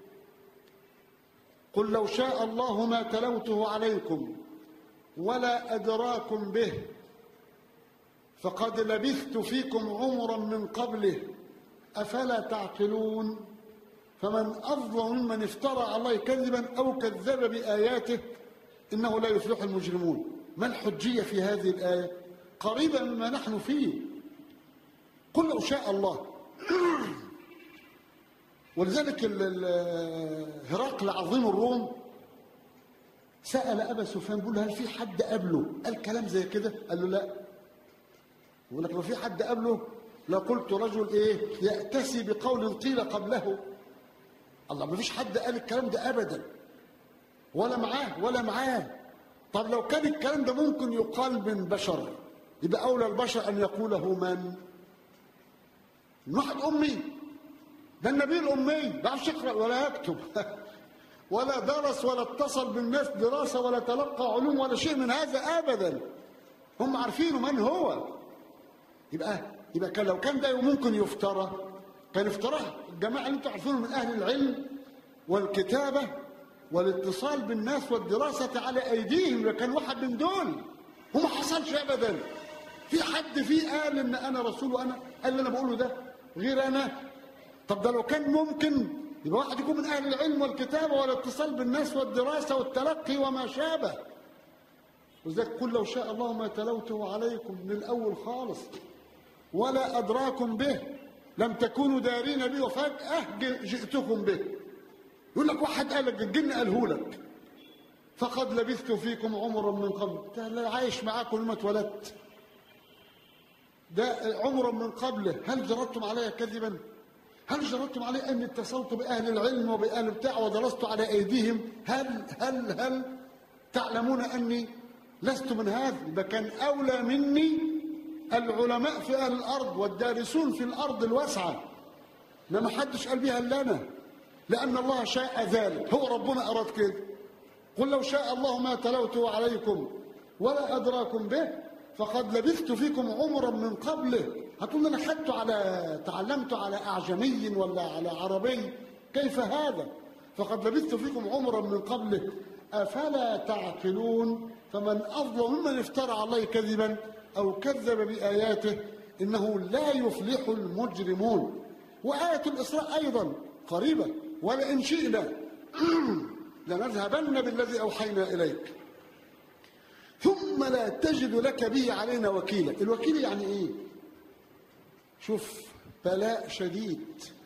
قل لو شاء الله ما تلوته عليكم ولا أدراكم به فقد لبثت فيكم عمرا من قبله أفلا تعقلون فمن أظلم ممن افترى على الله كذبا أو كذب بآياته إنه لا يفلح المجرمون ما الحجية في هذه الآية قريبة مما نحن فيه قل لو شاء الله ولذلك هرقل عظيم الروم سأل أبا سفيان بيقول له هل في حد قبله قال كلام زي كده قال له لا يقول لك لو في حد قبله لقلت رجل ايه يأتسي بقول قيل قبله الله ما فيش حد قال الكلام ده ابدا ولا معاه ولا معاه طب لو كان الكلام ده ممكن يقال من بشر يبقى اولى البشر ان يقوله من من واحد امي ده النبي الامي ما بيعرفش يقرا ولا يكتب ولا درس ولا اتصل بالناس دراسه ولا تلقى علوم ولا شيء من هذا ابدا هم عارفين من هو يبقى يبقى كان لو كان ده ممكن يفترى كان افتراه الجماعه اللي انتم عارفينهم من اهل العلم والكتابه والاتصال بالناس والدراسه على ايديهم كان واحد من دول وما حصلش ابدا في حد فيه قال ان انا رسول وانا قال اللي انا بقوله ده غير انا طب ده لو كان ممكن يبقى واحد يكون من اهل العلم والكتابه والاتصال بالناس والدراسه والتلقي وما شابه وذلك قل لو شاء الله ما تلوته عليكم من الاول خالص ولا ادراكم به لم تكونوا دارين به وفجاه جئتكم به يقول لك واحد قال لك الجن قاله لك فقد لبثت فيكم عمرا من قبل ده عايش معاكم لما اتولدت ده عمرا من قبله هل جردتم علي كذبا هل جردتم علي اني اتصلت باهل العلم وباهل بتاع ودرست على ايديهم هل هل هل تعلمون اني لست من هذا يبقى كان اولى مني العلماء في اهل الارض والدارسون في الارض الواسعه لما حدش قال بها الا انا لان الله شاء ذلك هو ربنا اراد كده قل لو شاء الله ما تلوته عليكم ولا ادراكم به فقد لبثت فيكم عمرا من قبله هتقول انا خدته على تعلمت على اعجمي ولا على عربي كيف هذا فقد لبثت فيكم عمرا من قبله افلا تعقلون فمن اظلم ممن افترى على الله كذبا او كذب باياته انه لا يفلح المجرمون وايه الاسراء ايضا قريبه ولئن شئنا لنذهبن بالذي اوحينا اليك ثم لا تجد لك به علينا وكيلا الوكيل يعني ايه شوف بلاء شديد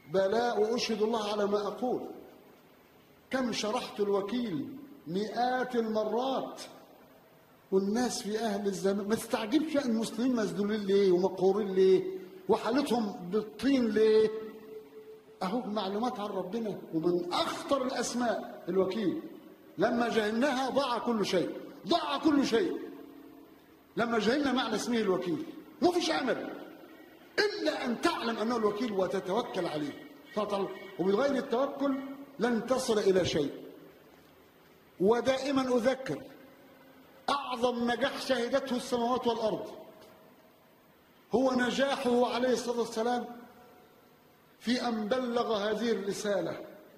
بلاء وأشهد الله على ما أقول كم شرحت الوكيل مئات المرات والناس في أهل الزمان ما تستعجبش أن المسلمين مسدولين ليه ومقهورين ليه وحالتهم بالطين ليه أهو معلومات عن ربنا ومن أخطر الأسماء الوكيل لما جهلناها ضاع كل شيء ضاع كل شيء لما جهلنا معنى اسمه الوكيل ما فيش أمل إلا أن تعلم أنه الوكيل وتتوكل عليه وبغير التوكل لن تصل إلى شيء ودائما أذكر أعظم نجاح شهدته السماوات والأرض هو نجاحه عليه الصلاة والسلام في أن بلغ هذه الرسالة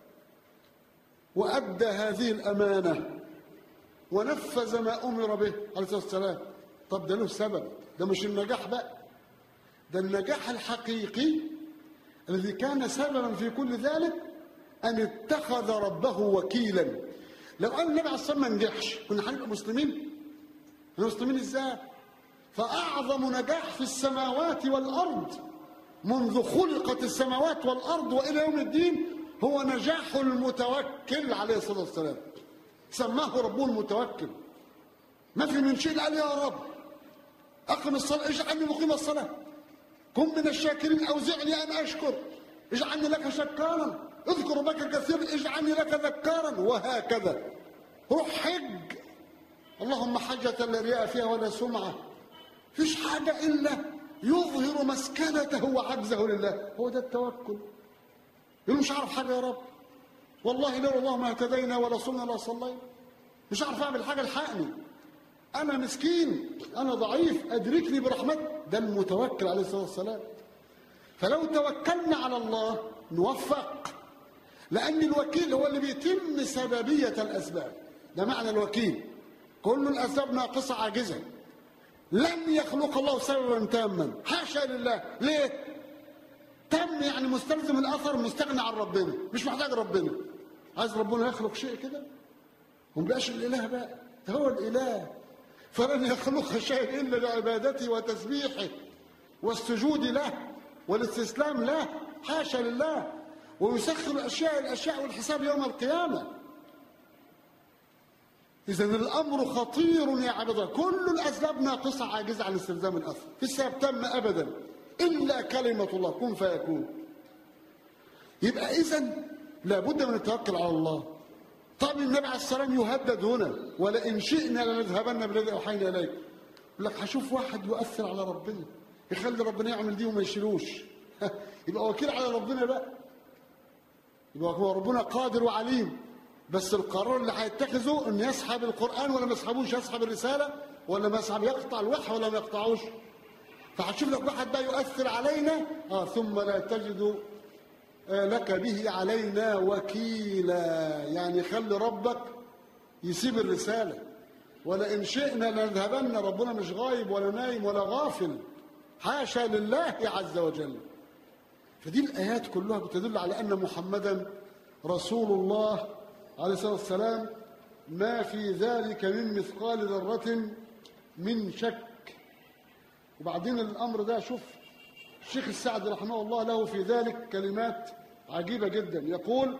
وأدى هذه الأمانة ونفذ ما أمر به عليه الصلاة والسلام طب ده له سبب ده مش النجاح بقى ده النجاح الحقيقي الذي كان سببا في كل ذلك أن اتخذ ربه وكيلا لو أن النبي عليه الصلاة والسلام ما نجحش كنا هنبقى مسلمين المسلمين ازاي فأعظم نجاح في السماوات والأرض منذ خلقت السماوات والأرض وإلى يوم الدين هو نجاح المتوكل عليه الصلاة والسلام سماه ربه المتوكل ما في من شيء قال يا رب أقم الصلاة اجعلني مقيم الصلاة كن من الشاكرين أوزعني أن أشكر اجعلني لك شكارا اذكر ربك كثيرا اجعلني لك ذكارا وهكذا روح حج اللهم حجة لا رياء فيها ولا سمعة فيش حاجة إلا يظهر مسكنته وعجزه لله هو ده التوكل يقول مش عارف حاجة يا رب والله لولا الله ما اهتدينا ولا صمنا ولا صلينا مش عارف أعمل حاجة الحقني أنا مسكين أنا ضعيف أدركني برحمتك ده المتوكل عليه الصلاة والسلام فلو توكلنا على الله نوفق لأن الوكيل هو اللي بيتم سببية الأسباب ده معنى الوكيل كل الأسباب ناقصة عاجزة لم يخلق الله سببا تاما حاشا لله ليه تم يعني مستلزم الأثر مستغني عن ربنا مش محتاج ربنا عايز ربنا يخلق شيء كده ومبقاش الإله بقى ده هو الإله فلن يخلق شيء إلا لعبادته وتسبيحه والسجود له والاستسلام له حاشا لله ويسخر الأشياء الأشياء والحساب يوم القيامة إذا الأمر خطير يا عبد الله كل الأسباب ناقصة عاجزة عن استلزام الأثر في السبب تم أبدا إلا كلمة الله كن فيكون يبقى إذا لابد من التوكل على الله طب النبي عليه السلام يهدد هنا ولئن شئنا لنذهبن بالذي أوحينا إليك يقول لك هشوف واحد يؤثر على ربنا يخلي ربنا يعمل دي وما يشيلوش يبقى وكيل على ربنا بقى يبقى هو ربنا قادر وعليم بس القرار اللي هيتخذه ان يسحب القران ولا ما يسحبوش يسحب الرساله ولا ما يسحب يقطع الوحي ولا ما يقطعوش فهتشوف لك واحد بقى يؤثر علينا اه ثم لا تجد لك به علينا وكيلا يعني خلي ربك يسيب الرساله ولئن شئنا لنذهبن ربنا مش غايب ولا نايم ولا غافل حاشا لله عز وجل فدي الآيات كلها بتدل على أن محمدا رسول الله عليه الصلاة والسلام ما في ذلك من مثقال ذرة من شك وبعدين الأمر ده شوف الشيخ السعدي رحمه الله له في ذلك كلمات عجيبة جدا يقول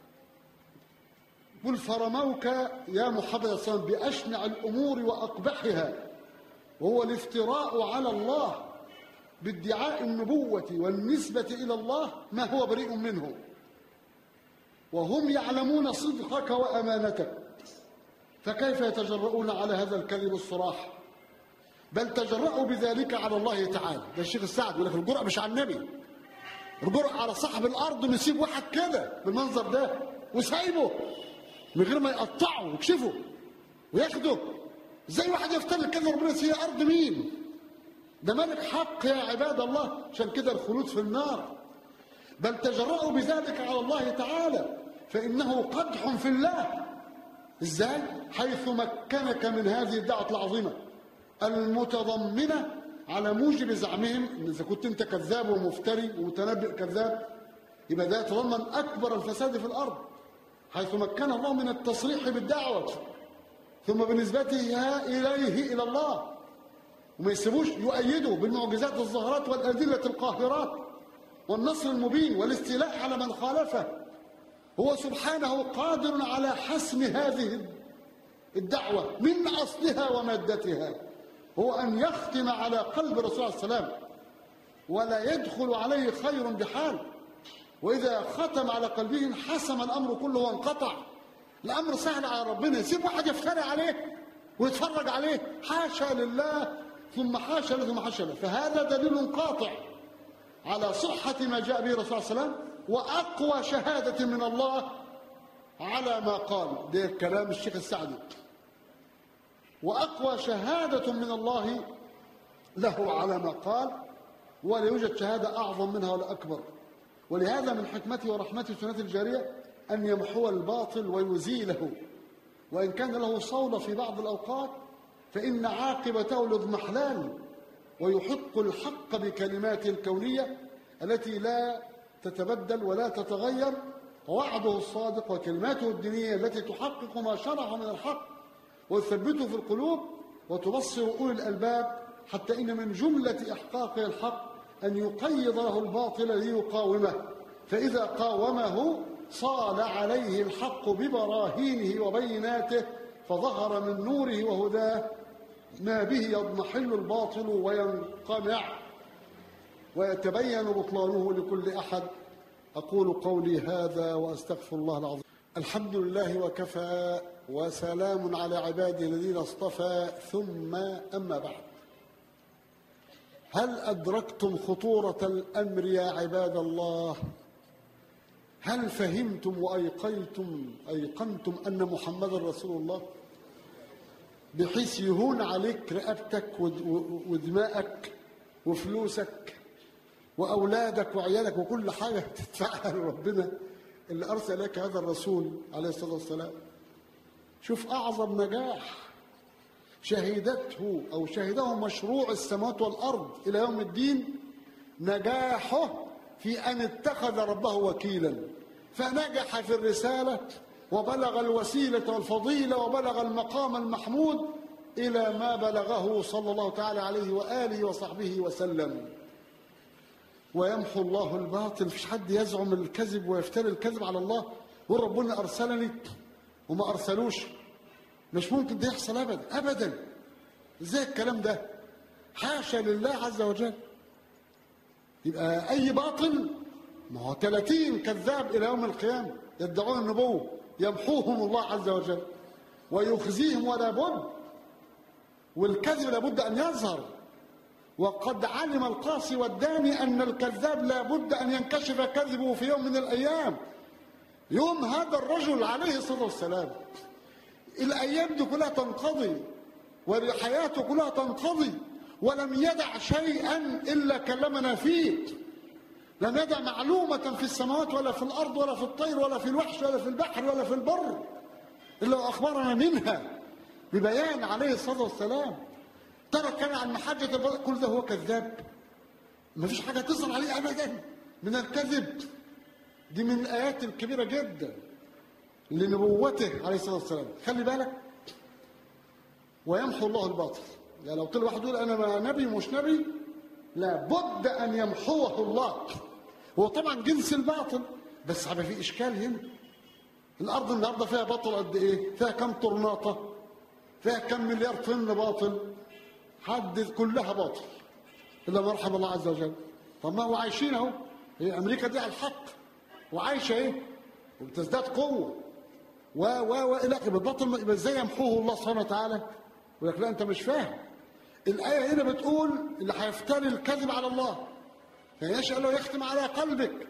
قل فرموك يا محمد صلى الله عليه وسلم بأشنع الأمور وأقبحها وهو الافتراء على الله بادعاء النبوة والنسبة إلى الله ما هو بريء منه وهم يعلمون صدقك وأمانتك فكيف يتجرؤون على هذا الكذب الصراح بل تجرؤوا بذلك على الله تعالى ده الشيخ السعد يقول لك الجرأة مش على النبي الجرأة على صاحب الأرض إنه يسيب واحد كده بالمنظر ده وسايبه من غير ما يقطعه ويكشفه وياخده زي واحد يفترض كده ربنا هي أرض مين ده ملك حق يا عباد الله عشان كده الخلود في النار بل تجرؤوا بذلك على الله تعالى فإنه قدح في الله ازاي حيث مكنك من هذه الدعوة العظيمة المتضمنة على موجب زعمهم ان اذا كنت انت كذاب ومفتري ومتنبئ كذاب يبقى ده يتضمن اكبر الفساد في الارض حيث مكن الله من التصريح بالدعوه ثم بنسبتها اليه الى الله وما يسيبوش يؤيدوا بالمعجزات الظاهرات والادله القاهرات والنصر المبين والاستيلاء على من خالفه هو سبحانه قادر على حسم هذه الدعوة من أصلها ومادتها هو أن يختم على قلب الرسول عليه السلام ولا يدخل عليه خير بحال وإذا ختم على قلبه حسم الأمر كله وانقطع الأمر سهل على ربنا يسيب واحد يفتري عليه ويتفرج عليه حاشا لله ثم حاشا له ثم حاشا له فهذا دليل قاطع على صحة ما جاء به الرسول صلى الله عليه وسلم وأقوى شهادة من الله على ما قال ده كلام الشيخ السعدي وأقوى شهادة من الله له على ما قال ولا يوجد شهادة أعظم منها ولا أكبر ولهذا من حكمته ورحمته سنة الجارية أن يمحو الباطل ويزيله وإن كان له صولة في بعض الأوقات فإن عاقبته الاضمحلال ويحق الحق بكلماته الكونية التي لا تتبدل ولا تتغير ووعده الصادق وكلماته الدينية التي تحقق ما شرع من الحق وتثبته في القلوب وتبصر أولي الألباب حتى إن من جملة إحقاقه الحق أن يقيض له الباطل ليقاومه فإذا قاومه صال عليه الحق ببراهينه وبيناته فظهر من نوره وهداه ما به يضمحل الباطل وينقمع ويتبين بطلانه لكل أحد أقول قولي هذا وأستغفر الله العظيم الحمد لله وكفى وسلام على عباده الذين اصطفى ثم أما بعد هل أدركتم خطورة الأمر يا عباد الله هل فهمتم وأيقنتم أيقنتم أن محمد رسول الله بحيث يهون عليك رقبتك ودماءك وفلوسك وأولادك وعيالك وكل حاجة تدفعها لربنا اللي أرسل لك هذا الرسول عليه الصلاة والسلام شوف أعظم نجاح شهدته أو شهده مشروع السماوات والأرض إلى يوم الدين نجاحه في أن اتخذ ربه وكيلا فنجح في الرسالة وبلغ الوسيلة والفضيلة وبلغ المقام المحمود إلى ما بلغه صلى الله تعالى عليه وآله وصحبه وسلم ويمحو الله الباطل فيش حد يزعم الكذب ويفتري الكذب على الله وربنا أرسلني وما أرسلوش مش ممكن ده يحصل أبدا أبدا إزاي الكلام ده حاشا لله عز وجل يبقى أي باطل ما هو 30 كذاب إلى يوم القيامة يدعون النبوة يمحوهم الله عز وجل ويخزيهم ولا بد والكذب لابد أن يظهر وقد علم القاصي والداني أن الكذاب لابد أن ينكشف كذبه في يوم من الأيام يوم هذا الرجل عليه الصلاة والسلام الأيام دي كلها تنقضي وحياته كلها تنقضي ولم يدع شيئا إلا كلمنا فيه لم يدع معلومة في السماوات ولا في الأرض ولا في الطير ولا في الوحش ولا في البحر ولا في البر إلا أخبرنا منها ببيان عليه الصلاة والسلام ترى كان عن محجة البلد كل ده هو كذاب ما فيش حاجة تصل عليه أبدا من الكذب دي من الآيات الكبيرة جدا لنبوته عليه الصلاة والسلام خلي بالك ويمحو الله الباطل يعني لو طلع واحد يقول أنا ما نبي مش نبي لابد أن يمحوه الله هو طبعا جنس الباطل بس هيبقى في إشكال هنا الأرض النهاردة فيها باطل قد إيه؟ فيها كم طرناطة؟ فيها كم مليار طن باطل؟ حدث كلها باطل إلا ما رحم الله عز وجل طب ما هو عايشين أهو هي أمريكا دي على الحق وعايشة إيه؟ وبتزداد قوة و و و إلى آخره الباطل يبقى إزاي يمحوه الله سبحانه وتعالى؟ يقول لك لا أنت مش فاهم الآية هنا بتقول اللي هيفتري الكذب على الله فيشاء له يختم على قلبك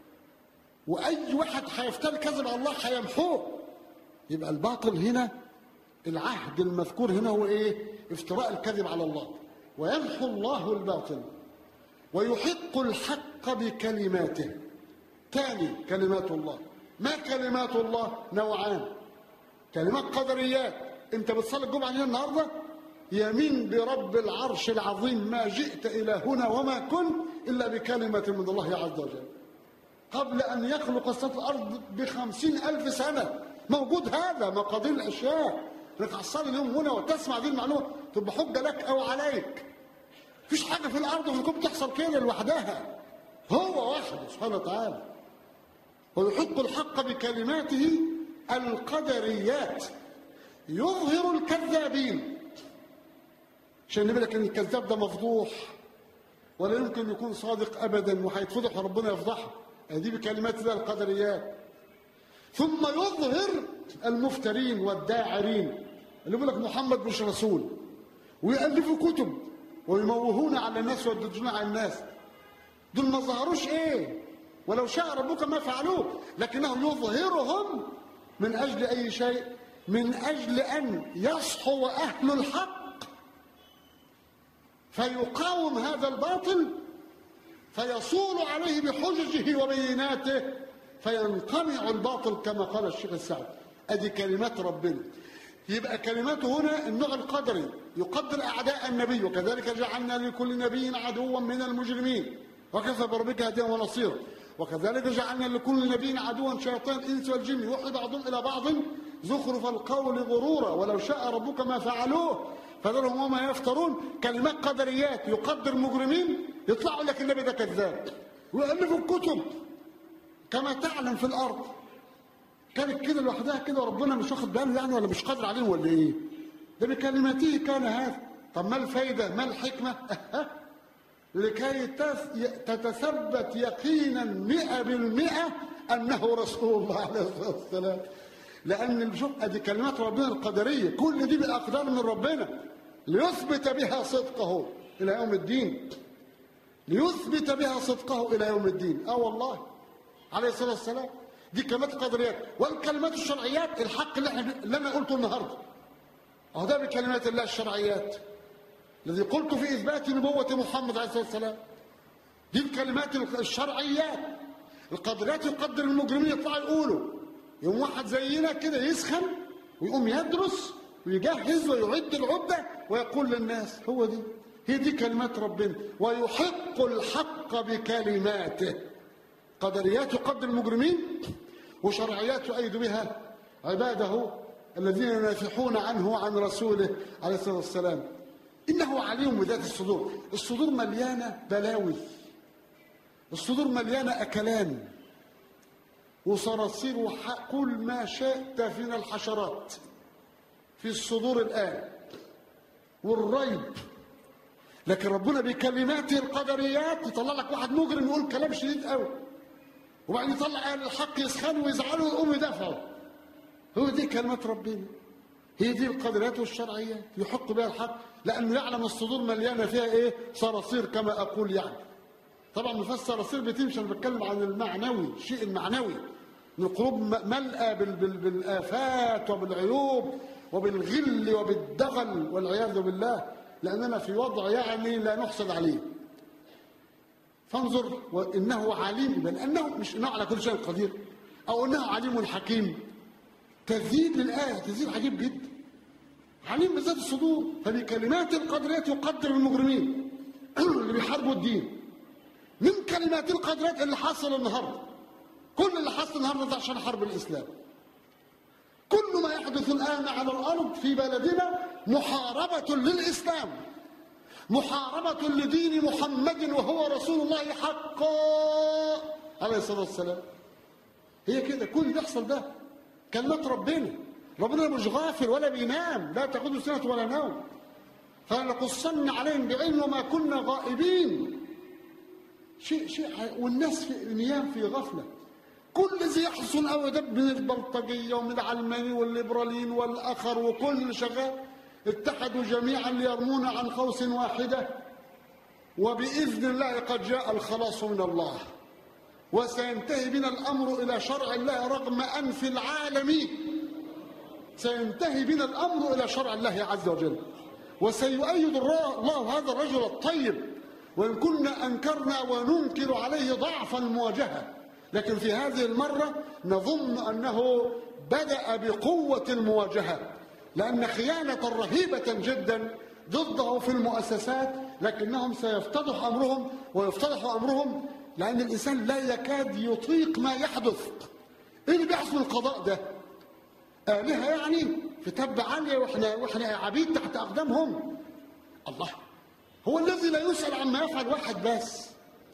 وأي واحد هيفتري الكذب على الله هيمحوه يبقى الباطل هنا العهد المذكور هنا هو إيه؟ افتراء الكذب على الله ويمحو الله الباطل ويحق الحق بكلماته ثاني كلمات الله ما كلمات الله نوعان كلمات قدريات انت بتصلي الجمعه هنا النهارده يمين برب العرش العظيم ما جئت إلى هنا وما كنت إلا بكلمة من الله عز وجل قبل أن يخلق السماء الأرض بخمسين ألف سنة موجود هذا مقادير الأشياء انك تصلي اليوم هنا وتسمع دي المعلومة تبقى حجة لك أو عليك مفيش حاجة في الأرض وفي الكون بتحصل كده لوحدها هو وحده سبحانه وتعالى ويحق الحق بكلماته القدريات يظهر الكذابين عشان نبقى لك ان الكذاب ده مفضوح ولا يمكن يكون صادق ابدا وهيتفضح وربنا يفضحه دي بكلمات الله القدريات ثم يظهر المفترين والداعرين اللي بيقول لك محمد مش رسول ويألفوا كتب ويموهون على الناس ويدجون على الناس دول ما ظهروش ايه ولو شاء ربك ما فعلوه لكنه يظهرهم من اجل اي شيء من اجل ان يصحو اهل الحق فيقاوم هذا الباطل فيصول عليه بحججه وبيناته فينقمع الباطل كما قال الشيخ السعد ادي كلمات ربنا يبقى كلماته هنا النوع القدري يقدر اعداء النبي وكذلك جعلنا لكل نبي عدوا من المجرمين وكفى بربك هديا ونصيرا وكذلك جعلنا لكل نبي عدوا شياطين الانس والجن يوحي بعضهم الى بعض زخرف القول غرورا ولو شاء ربك ما فعلوه فذرهم وما يفترون كلمات قدريات يقدر مجرمين يطلعوا لك النبي ده كذاب ويألفوا الكتب كما تعلم في الارض كانت كده لوحدها كده وربنا مش واخد باله يعني ولا مش قادر عليهم ولا ايه؟ ده بكلماته كان هذا طب ما الفايده؟ ما الحكمه؟ لكي تتثبت يقينا مئة بالمئة أنه رسول الله عليه الصلاة والسلام لأن الشقة دي كلمات ربنا القدرية كل دي بأقدار من ربنا ليثبت بها صدقه إلى يوم الدين ليثبت بها صدقه إلى يوم الدين آه والله عليه الصلاة والسلام دي كلمات القدريات والكلمات الشرعيات الحق اللي, احنا اللي انا قلته النهارده اهو ده بكلمات الله الشرعيات الذي قلت في اثبات نبوه محمد عليه الصلاه والسلام دي الكلمات الشرعيات القدريات يقدر المجرمين يطلعوا يقولوا يوم واحد زينا كده يسخن ويقوم يدرس ويجهز ويعد العده ويقول للناس هو دي هي دي كلمات ربنا ويحق الحق بكلماته قدريات يقدر المجرمين وشرعيات يؤيد بها عباده الذين ينافحون عنه وعن رسوله عليه الصلاه والسلام انه عليم بذات الصدور الصدور مليانه بلاوي الصدور مليانه اكلان وصراصير وكل ما شئت من الحشرات في الصدور الان والريب لكن ربنا بكلماته القدريات يطلع لك واحد مجرم يقول كلام شديد قوي وبعدين يطلع اهل الحق يسخنوا ويزعلوا ويقوموا يدافعوا هو دي كلمات ربنا هي دي القدرات والشرعيات يحق بها الحق لانه يعلم الصدور مليانه فيها ايه صراصير كما اقول يعني طبعا ما فيهاش صراصير بتمشي انا بتكلم عن المعنوي الشيء المعنوي ان القلوب ملأى بالافات وبالعيوب وبالغل وبالدغل والعياذ بالله لاننا في وضع يعني لا نحسد عليه فانظر وانه عليم بل انه مش انه على كل شيء قدير او انه عليم حكيم تزيد للايه تزيد عجيب جدا عليم بذات الصدور فبكلمات القدرات يقدر المجرمين اللي بيحاربوا الدين من كلمات القدرات اللي حصل النهارده كل اللي حصل النهارده ده عشان حرب الاسلام كل ما يحدث الان على الارض في بلدنا محاربه للاسلام محاربة لدين محمد وهو رسول الله حقا عليه الصلاة والسلام هي كده كل اللي بيحصل ده كلمات ربنا ربنا مش غافل ولا بينام لا تأخذه سنة ولا نوم فلنقصن عليهم بعلم وما كنا غائبين شيء شيء والناس في نيام في غفلة كل ذي يحصل أو ده من البلطجية ومن العلماني والليبراليين والآخر وكل شغال اتحدوا جميعا ليرمون عن قوس واحدة وبإذن الله قد جاء الخلاص من الله وسينتهي بنا الأمر إلى شرع الله رغم أنف العالمين سينتهي بنا الأمر إلى شرع الله عز وجل وسيؤيد الله هذا الرجل الطيب وإن كنا أنكرنا وننكر عليه ضعف المواجهة لكن في هذه المرة نظن أنه بدأ بقوة المواجهة لأن خيانة رهيبة جدا ضده في المؤسسات لكنهم سيفتضح أمرهم ويفتضح أمرهم لأن الإنسان لا يكاد يطيق ما يحدث إيه اللي بيحصل القضاء ده آلهة يعني في تب عالية وإحنا, وإحنا عبيد تحت أقدامهم الله هو الذي لا يسأل عما يفعل واحد بس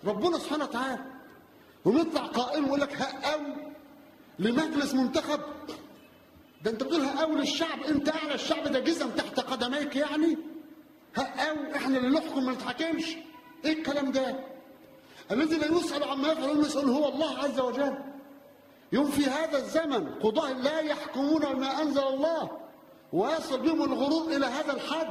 ربنا سبحانه وتعالى ونطلع قائم ويقول لك هقاو لمجلس منتخب ده انت بتقول هقاو للشعب انت اعلى الشعب ده جزم تحت قدميك يعني هقاو احنا اللي نحكم ما نتحكمش ايه الكلام ده الذي لا يسأل عما يفعل يسأل هو الله عز وجل يوم في هذا الزمن قضاة لا يحكمون ما أنزل الله ويصل بهم الغرور إلى هذا الحد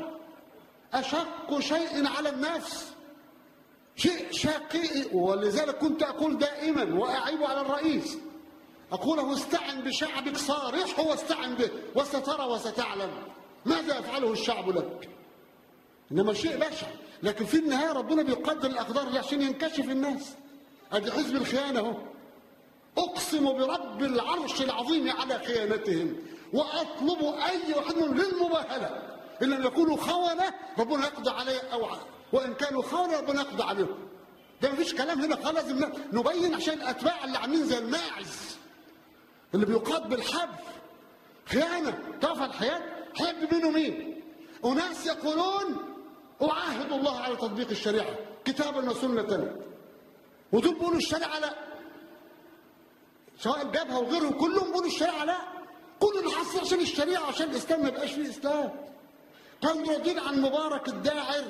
أشق شيء على النفس شيء شقي ولذلك كنت أقول دائما وأعيب على الرئيس أقول له استعن بشعبك صارح واستعن به وسترى وستعلم ماذا يفعله الشعب لك إنما شيء بشع لكن في النهاية ربنا بيقدر الأقدار عشان ينكشف الناس أدي حزب الخيانة اهو أقسم برب العرش العظيم على خيانتهم وأطلب أي واحد منهم للمباهلة إن لم يكونوا خونة ربنا يقضي عليه أو عليه وإن كانوا خونة ربنا يقضي عليهم ده مفيش كلام هنا خلاص لازم نبين عشان الأتباع اللي عاملين زي الماعز اللي بيقاد بالحبل خيانة طرف الحياة حب منه مين أناس يقولون أعاهد الله على تطبيق الشريعة كتابا وسنة ودول بيقولوا الشريعة لا سواء الجبهة وغيرهم كلهم بيقولوا الشريعة لا كل اللي حصل عشان الشريعة عشان الإسلام ما يبقاش فيه إسلام كانوا راضين عن مبارك الداعر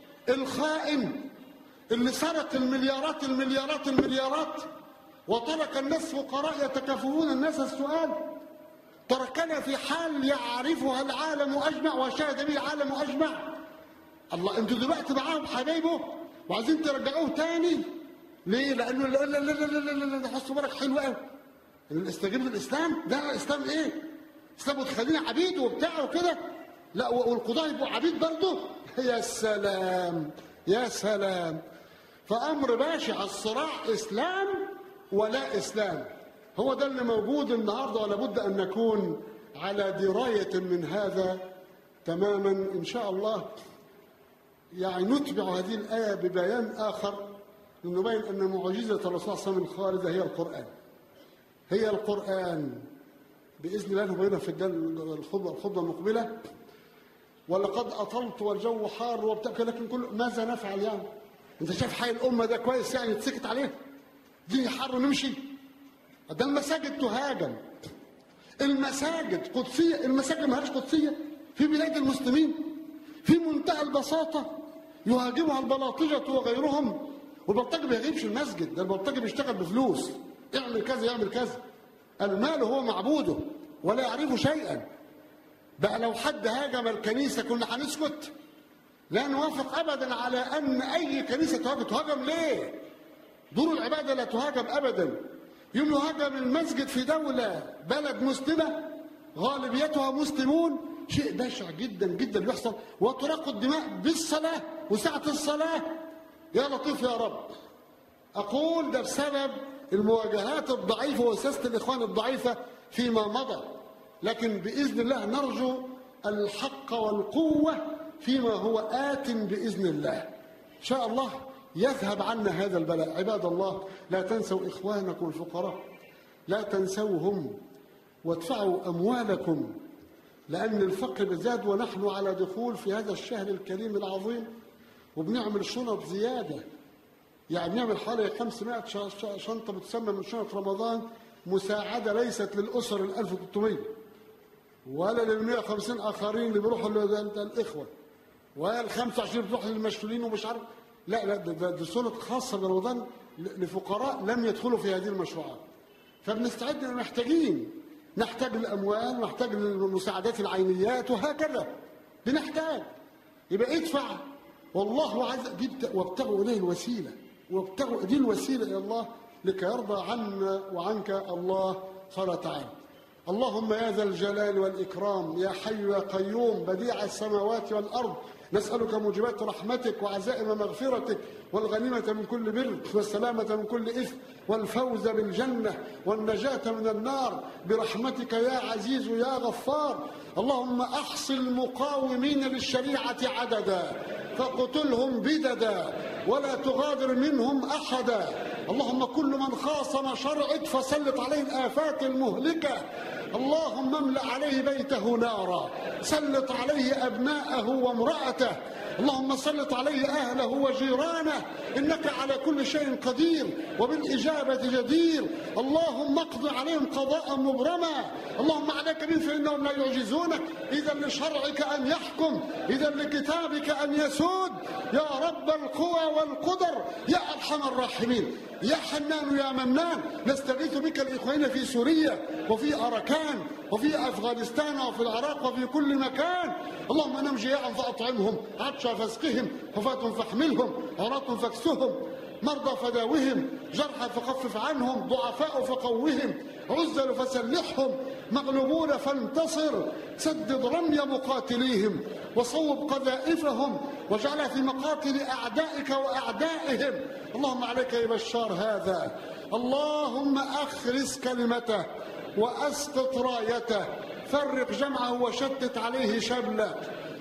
الخائن اللي سرق المليارات المليارات المليارات وترك الناس فقراء يتكافئون الناس السؤال تركنا في حال يعرفها العالم أجمع وشاهد به العالم أجمع الله انتوا دلوقتي معاهم حبايبه وعايزين ترجعوه تاني ليه؟ لانه لا لا لا لا لا لا لا ده حسوا بالك حلو قوي استجيب للاسلام ده الاسلام ايه؟ اسلام وتخلينا عبيد وبتاع وكده لا والقضاة يبقوا عبيد برضه يا سلام يا سلام فامر باشع الصراع اسلام ولا اسلام هو ده اللي موجود النهارده ولا بد ان نكون على درايه من هذا تماما ان شاء الله يعني نتبع هذه الآية ببيان آخر لنبين أن معجزة الرسول صلى الله عليه وسلم الخالدة هي القرآن هي القرآن بإذن الله نبينها في الخطبة الخطبة المقبلة ولقد أطلت والجو حار وبتأكل لكن كل ماذا نفعل يعني أنت شايف حي الأمة ده كويس يعني تسكت عليه دي حر ونمشي ده المساجد تهاجم المساجد قدسية المساجد ما هيش قدسية في بلاد المسلمين في منتهى البساطة يهاجمها البلاطجة وغيرهم والبلطجي ما بيهاجمش المسجد ده البلطجي بيشتغل بفلوس يعمل كذا يعمل كذا المال هو معبوده ولا يعرف شيئا بقى لو حد هاجم الكنيسة كنا هنسكت لا نوافق أبدا على أن أي كنيسة تهاجم تهاجم ليه دور العبادة لا تهاجم أبدا يوم يهاجم المسجد في دولة بلد مسلمة غالبيتها مسلمون شيء بشع جدا جدا بيحصل وتراق الدماء بالصلاة وساعة الصلاة يا لطيف يا رب أقول ده بسبب المواجهات الضعيفة وسياسة الإخوان الضعيفة فيما مضى لكن بإذن الله نرجو الحق والقوة فيما هو آت بإذن الله إن شاء الله يذهب عنا هذا البلاء عباد الله لا تنسوا إخوانكم الفقراء لا تنسوهم وادفعوا أموالكم لأن الفقر بزاد ونحن على دخول في هذا الشهر الكريم العظيم وبنعمل شنط زيادة يعني بنعمل حوالي 500 شنطة بتسمى من شنط رمضان مساعدة ليست للأسر ال 1300 ولا لل 150 آخرين اللي بيروحوا الإخوة ولا ال 25 بتروح للمشلولين ومش عارف لا لا ده, ده, ده سنة خاصة برمضان لفقراء لم يدخلوا في هذه المشروعات فبنستعد محتاجين نحتاج للأموال ونحتاج للمساعدات العينيات وهكذا بنحتاج يبقى ادفع والله عز جبت وابتغوا إليه الوسيلة وابتغوا دي الوسيلة إلى الله لكي يرضى عنا وعنك الله سبحانه وتعالى اللهم يا ذا الجلال والإكرام يا حي يا قيوم بديع السماوات والأرض نسألك موجبات رحمتك وعزائم مغفرتك والغنيمة من كل بر والسلامة من كل إثم والفوز بالجنة والنجاة من النار برحمتك يا عزيز يا غفار اللهم أحصي المقاومين للشريعة عددا فاقتلهم بددا ولا تغادر منهم أحدا اللهم كل من خاصم شرعك فسلط عليه الآفات المهلكة اللهم املأ عليه بيته نارا سلط عليه أبناءه وامرأته اللهم سلط عليه أهله وجيرانه إنك على كل شيء قدير وبالإجابة جدير اللهم اقض عليهم قضاء مبرما اللهم عليك بهم فإنهم لا يعجزونك إذا لشرعك أن يحكم إذا لكتابك أن يسود يا رب القوى والقدر يا أرحم الراحمين يا حنان يا منان نستغيث بك الإخوين في سوريا وفي أركان وفي أفغانستان وفي العراق وفي كل مكان اللهم نم جياعا فأطعمهم عطش فاسقهم حفاة فاحملهم عراة فاكسهم مرضى فداوهم جرحى فخفف عنهم ضعفاء فقوهم عزل فسلحهم مغلوبون فانتصر سدد رمي مقاتليهم وصوب قذائفهم واجعلها في مقاتل أعدائك وأعدائهم اللهم عليك يا بشار هذا اللهم أخرس كلمته وأسقط رايته فرق جمعه وشتت عليه شمله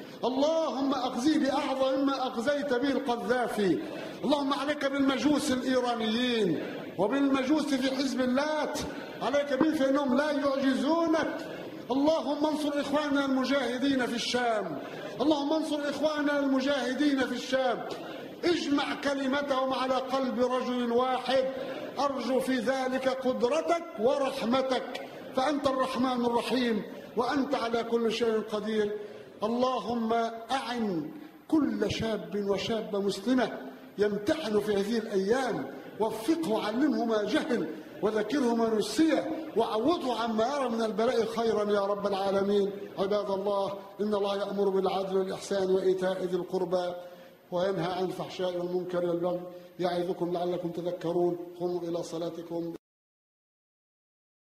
اللهم أخزيه بأعظم مما أخزيت به القذافي اللهم عليك بالمجوس الإيرانيين وبالمجوس في حزب اللات عليك بهم فإنهم لا يعجزونك اللهم انصر إخواننا المجاهدين في الشام اللهم انصر إخواننا المجاهدين في الشام اجمع كلمتهم على قلب رجل واحد أرجو في ذلك قدرتك ورحمتك فأنت الرحمن الرحيم وأنت على كل شيء قدير اللهم أعن كل شاب وشابة مسلمة يمتحن في هذه الأيام وفقه علمه ما جهل وذكره ما نسي وعوضه عما يرى من البلاء خيرا يا رب العالمين عباد الله إن الله يأمر بالعدل والإحسان وإيتاء ذي القربى وينهى عن الفحشاء والمنكر والبغي يعظكم لعلكم تذكرون قوموا إلى صلاتكم